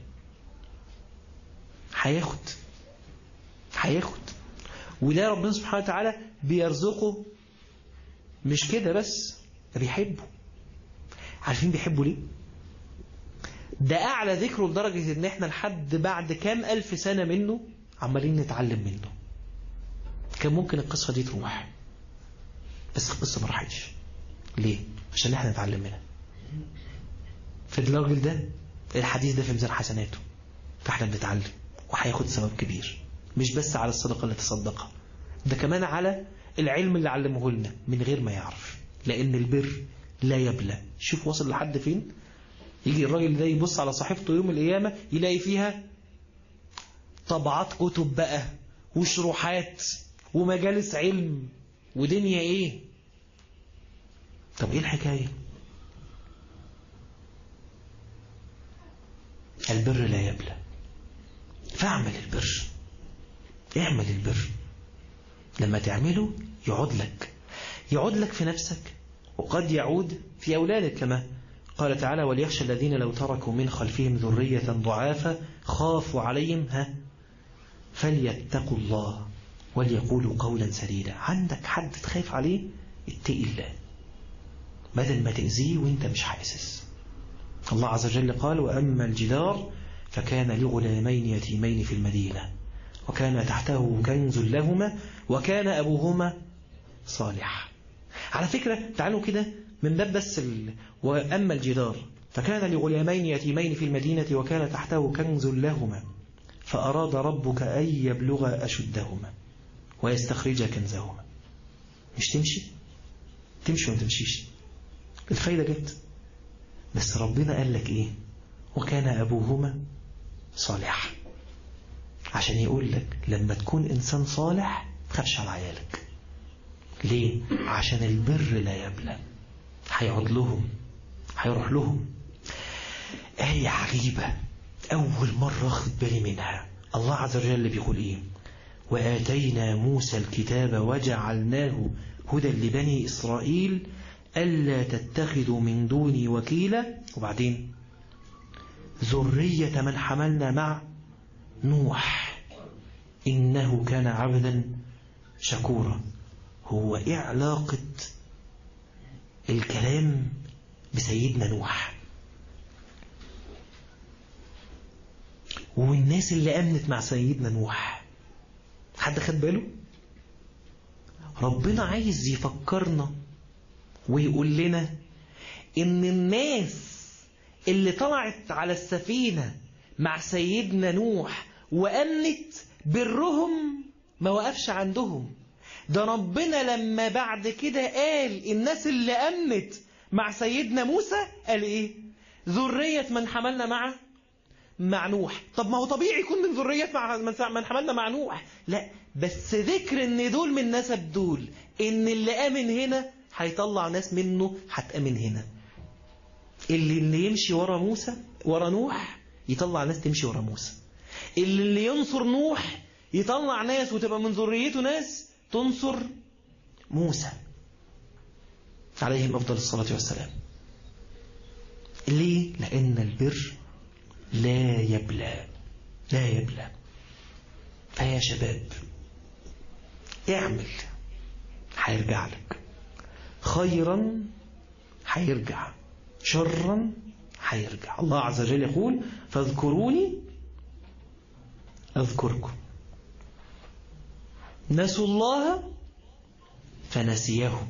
هياخد هياخد وده ربنا سبحانه وتعالى بيرزقه مش كده بس ده بيحبه عارفين بيحبه ليه ده أعلى ذكره لدرجة إن إحنا لحد بعد كام ألف سنة منه عمالين نتعلم منه كان ممكن القصة دي تروح بس القصة ما راحتش ليه؟ عشان احنا نتعلم منها فالراجل ده الحديث ده في ميزان حسناته فاحنا بنتعلم وهياخد ثواب كبير مش بس على الصدقة اللي تصدقها ده كمان على العلم اللي علمه لنا من غير ما يعرف لأن البر لا يبلى شوف وصل لحد فين يجي الراجل ده يبص على صحيفته يوم القيامة يلاقي فيها طبعات كتب بقى وشروحات ومجالس علم ودنيا ايه طب ايه الحكاية البر لا يبلى فاعمل البر اعمل البر لما تعمله يعود لك يعود لك في نفسك وقد يعود في أولادك كما قال تعالى وليخشى الذين لو تركوا من خلفهم ذرية ضعافا خافوا عليهم ها فليتقوا الله وليقولوا قولا سديدا عندك حد تخاف عليه اتقي الله بدل ما تأذيه وانت مش حاسس الله عز وجل قال وأما الجدار فكان لغلامين يتيمين في المدينة وكان تحته كنز لهما وكان أبوهما صالح على فكرة تعالوا كده من باب بس ال... وأما الجدار فكان لغلامين يتيمين في المدينة وكان تحته كنز لهما فأراد ربك أن يبلغ أشدهما ويستخرج كنزهما مش تمشي تمشي وما تمشيش الفايدة جت بس ربنا قال لك إيه وكان أبوهما صالح عشان يقول لك لما تكون إنسان صالح تخافش على عيالك ليه عشان البر لا يبلى هيقعد لهم هيروح لهم آية عجيبة أول مرة أخذ بالي منها الله عز وجل بيقول إيه وآتينا موسى الكتاب وجعلناه هدى لبني إسرائيل ألا تتخذوا من دوني وكيلا وبعدين ذرية من حملنا مع نوح إنه كان عبدا شكورا هو إيه علاقة الكلام بسيدنا نوح والناس اللي أمنت مع سيدنا نوح حد خد باله ربنا عايز يفكرنا ويقول لنا إن الناس اللي طلعت على السفينة مع سيدنا نوح وأمنت برهم ما وقفش عندهم ده ربنا لما بعد كده قال الناس اللي أمنت مع سيدنا موسى قال إيه ذرية من حملنا معه مع نوح طب ما هو طبيعي يكون من ذرية مع من حملنا مع نوح لا بس ذكر ان دول من نسب دول ان اللي امن هنا هيطلع ناس منه هتامن هنا اللي اللي يمشي ورا موسى ورا نوح يطلع ناس تمشي ورا موسى اللي اللي ينصر نوح يطلع ناس وتبقى من ذريته ناس تنصر موسى عليهم أفضل الصلاة والسلام ليه؟ لأن البر لا يبلى لا يبلى فيا شباب اعمل هيرجع لك خيرا هيرجع شرا هيرجع الله عز وجل يقول فاذكروني أذكركم نسوا الله فنسيهم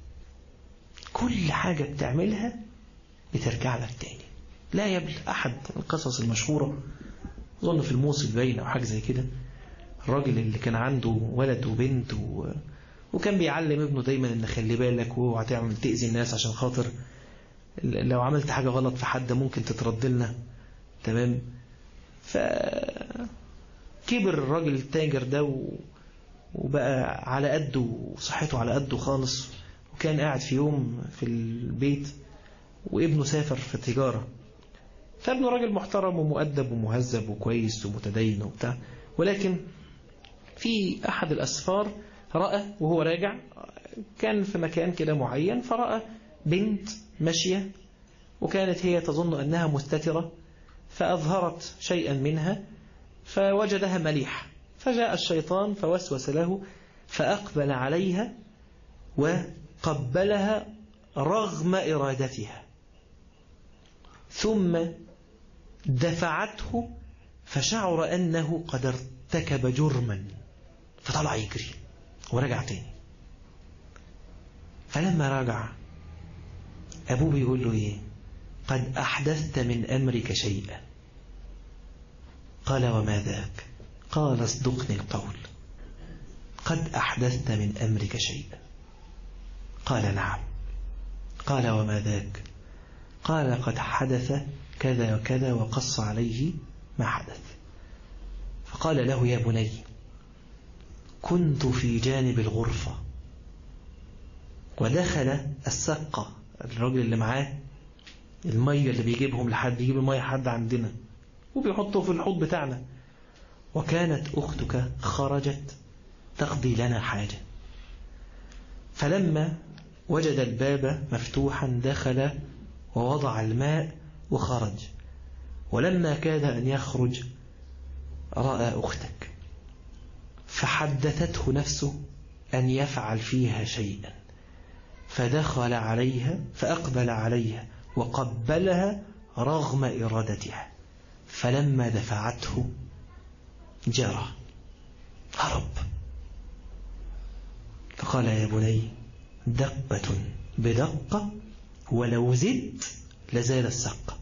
كل حاجة بتعملها بترجع لك تاني لا يبل أحد القصص المشهورة أظن في الموصل باين أو حاجة زي كده الراجل اللي كان عنده ولد وبنت و... وكان بيعلم ابنه دايما ان خلي بالك واوعى تعمل تأذي الناس عشان خاطر لو عملت حاجة غلط في حد ممكن تترد لنا تمام ف كبر الراجل التاجر ده و... وبقى على قده وصحته على قده خالص وكان قاعد في يوم في البيت وابنه سافر في التجارة فابنه راجل محترم ومؤدب ومهذب وكويس ومتدين وبتاع ولكن في أحد الأسفار رأى وهو راجع كان في مكان كده معين فرأى بنت ماشية وكانت هي تظن أنها مستترة فأظهرت شيئا منها فوجدها مليحة فجاء الشيطان فوسوس له فأقبل عليها وقبلها رغم إرادتها ثم دفعته فشعر أنه قد ارتكب جرما فطلع يجري ورجع تاني فلما رجع أبوه بيقول له إيه قد أحدثت من أمرك شيئا قال وما ذاك قال اصدقني القول قد أحدثت من أمرك شيئا قال نعم قال وما ذاك قال قد حدث كذا وكذا وقص عليه ما حدث فقال له يا بني كنت في جانب الغرفة ودخل السقة الراجل اللي معاه المية اللي بيجيبهم لحد يجيب المية حد عندنا وبيحطه في الحوض بتاعنا وكانت أختك خرجت تقضي لنا حاجة فلما وجد الباب مفتوحا دخل ووضع الماء وخرج ولما كاد أن يخرج رأى أختك فحدثته نفسه أن يفعل فيها شيئا فدخل عليها فأقبل عليها وقبلها رغم إرادتها فلما دفعته جرى هرب فقال يا بني دقة بدقة ولو زدت لزال السق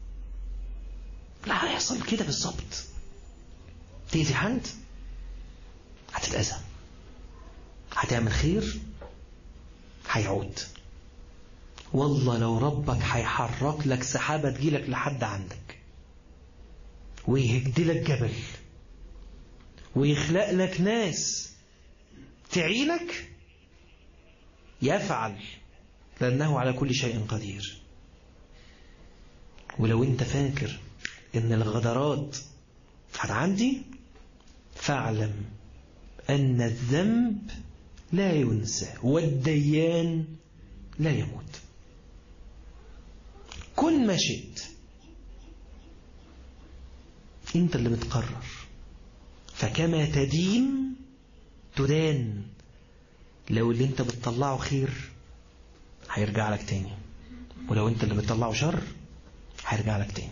لا هيحصل كده بالظبط تأذي حد هتتأذى هتعمل خير هيعود والله لو ربك هيحرك لك سحابة تجيلك لحد عندك ويهد لك جبل ويخلق لك ناس تعينك يفعل لأنه على كل شيء قدير ولو انت فاكر ان الغدرات هتعدي فاعلم أن الذنب لا ينسى والديان لا يموت كن ما شئت انت اللي بتقرر فكما تدين تدان لو اللي انت بتطلعه خير هيرجع لك تاني ولو انت اللي بتطلعه شر هيرجع لك تاني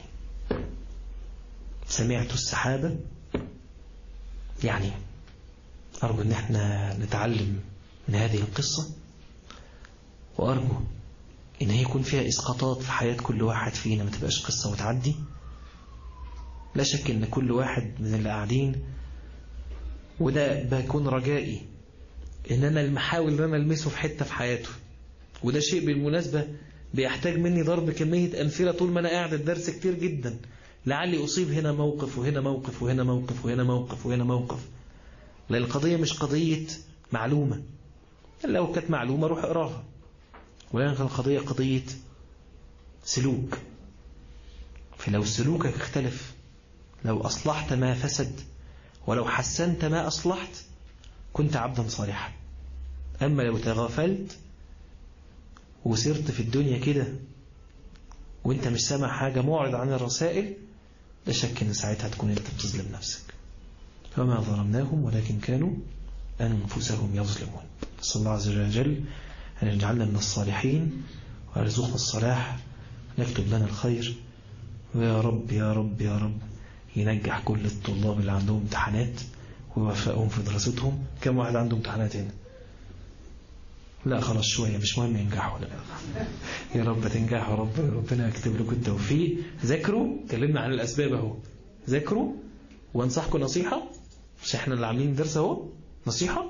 سمعت السحابة يعني أرجو أن احنا نتعلم من هذه القصة وأرجو إن هي يكون فيها إسقاطات في حياة كل واحد فينا ما تبقاش قصة وتعدي لا شك إن كل واحد من اللي قاعدين وده بيكون رجائي إن أنا المحاول إن أنا ألمسه في حتة في حياته وده شيء بالمناسبة بيحتاج مني ضرب كمية أمثلة طول ما أنا قاعد الدرس كتير جدا لعلي أصيب هنا موقف وهنا موقف وهنا موقف وهنا موقف وهنا موقف لأن القضية مش قضية معلومة لو كانت معلومة روح اقراها ولكن القضية قضية سلوك فلو سلوكك اختلف لو أصلحت ما فسد ولو حسنت ما أصلحت كنت عبدا صالحا أما لو تغافلت وسرت في الدنيا كده وانت مش سامع حاجة معرض عن الرسائل لا شك ان ساعتها تكون انت بتظلم نفسك فما ظلمناهم ولكن كانوا أنفسهم يظلمون صلى الله عز وجل أن يجعلنا من الصالحين ويرزقنا الصلاح يكتب لنا الخير ويا رب يا رب يا رب ينجح كل الطلاب اللي عندهم امتحانات ويوفقهم في دراستهم كم واحد عنده امتحانات هنا لا خلاص شوية مش مهم ينجحوا لا يا رب تنجحوا رب ربنا يكتب لكم التوفيق ذاكروا اتكلمنا عن الأسباب اهو ذاكروا وانصحكم نصيحة مش احنا اللي عاملين درس اهو نصيحة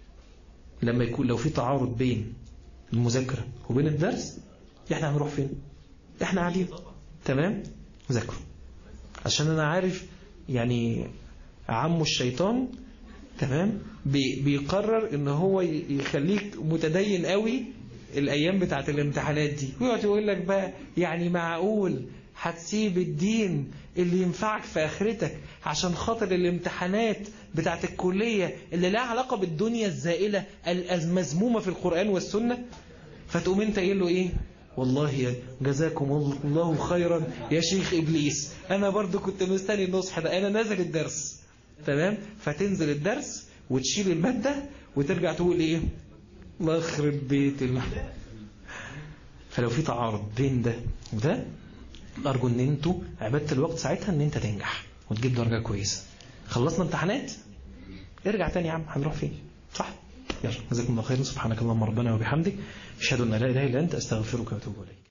لما يكون لو في تعارض بين المذاكرة وبين الدرس احنا هنروح فين احنا قاعدين تمام ذاكروا عشان انا عارف يعني عمه الشيطان تمام بي بيقرر ان هو يخليك متدين قوي الايام بتاعت الامتحانات دي ويقعد يقول لك بقى يعني معقول هتسيب الدين اللي ينفعك في اخرتك عشان خاطر الامتحانات بتاعت الكلية اللي لها علاقة بالدنيا الزائلة المذمومة في القرآن والسنة فتقوم انت قايل له ايه والله يا جزاكم الله خيرا يا شيخ إبليس أنا برضو كنت مستني النصح ده أنا نازل الدرس تمام فتنزل الدرس وتشيل المادة وترجع تقول إيه الله يخرب بيت المادة فلو في تعارض بين ده وده أرجو أن أنتوا عبادة الوقت ساعتها أن أنت تنجح وتجيب درجة كويسة خلصنا امتحانات ارجع تاني يا عم هنروح فين صح يلا جزاكم الله خيرا سبحانك اللهم ربنا وبحمدك اشهد ان لا اله الا انت استغفرك واتوب اليك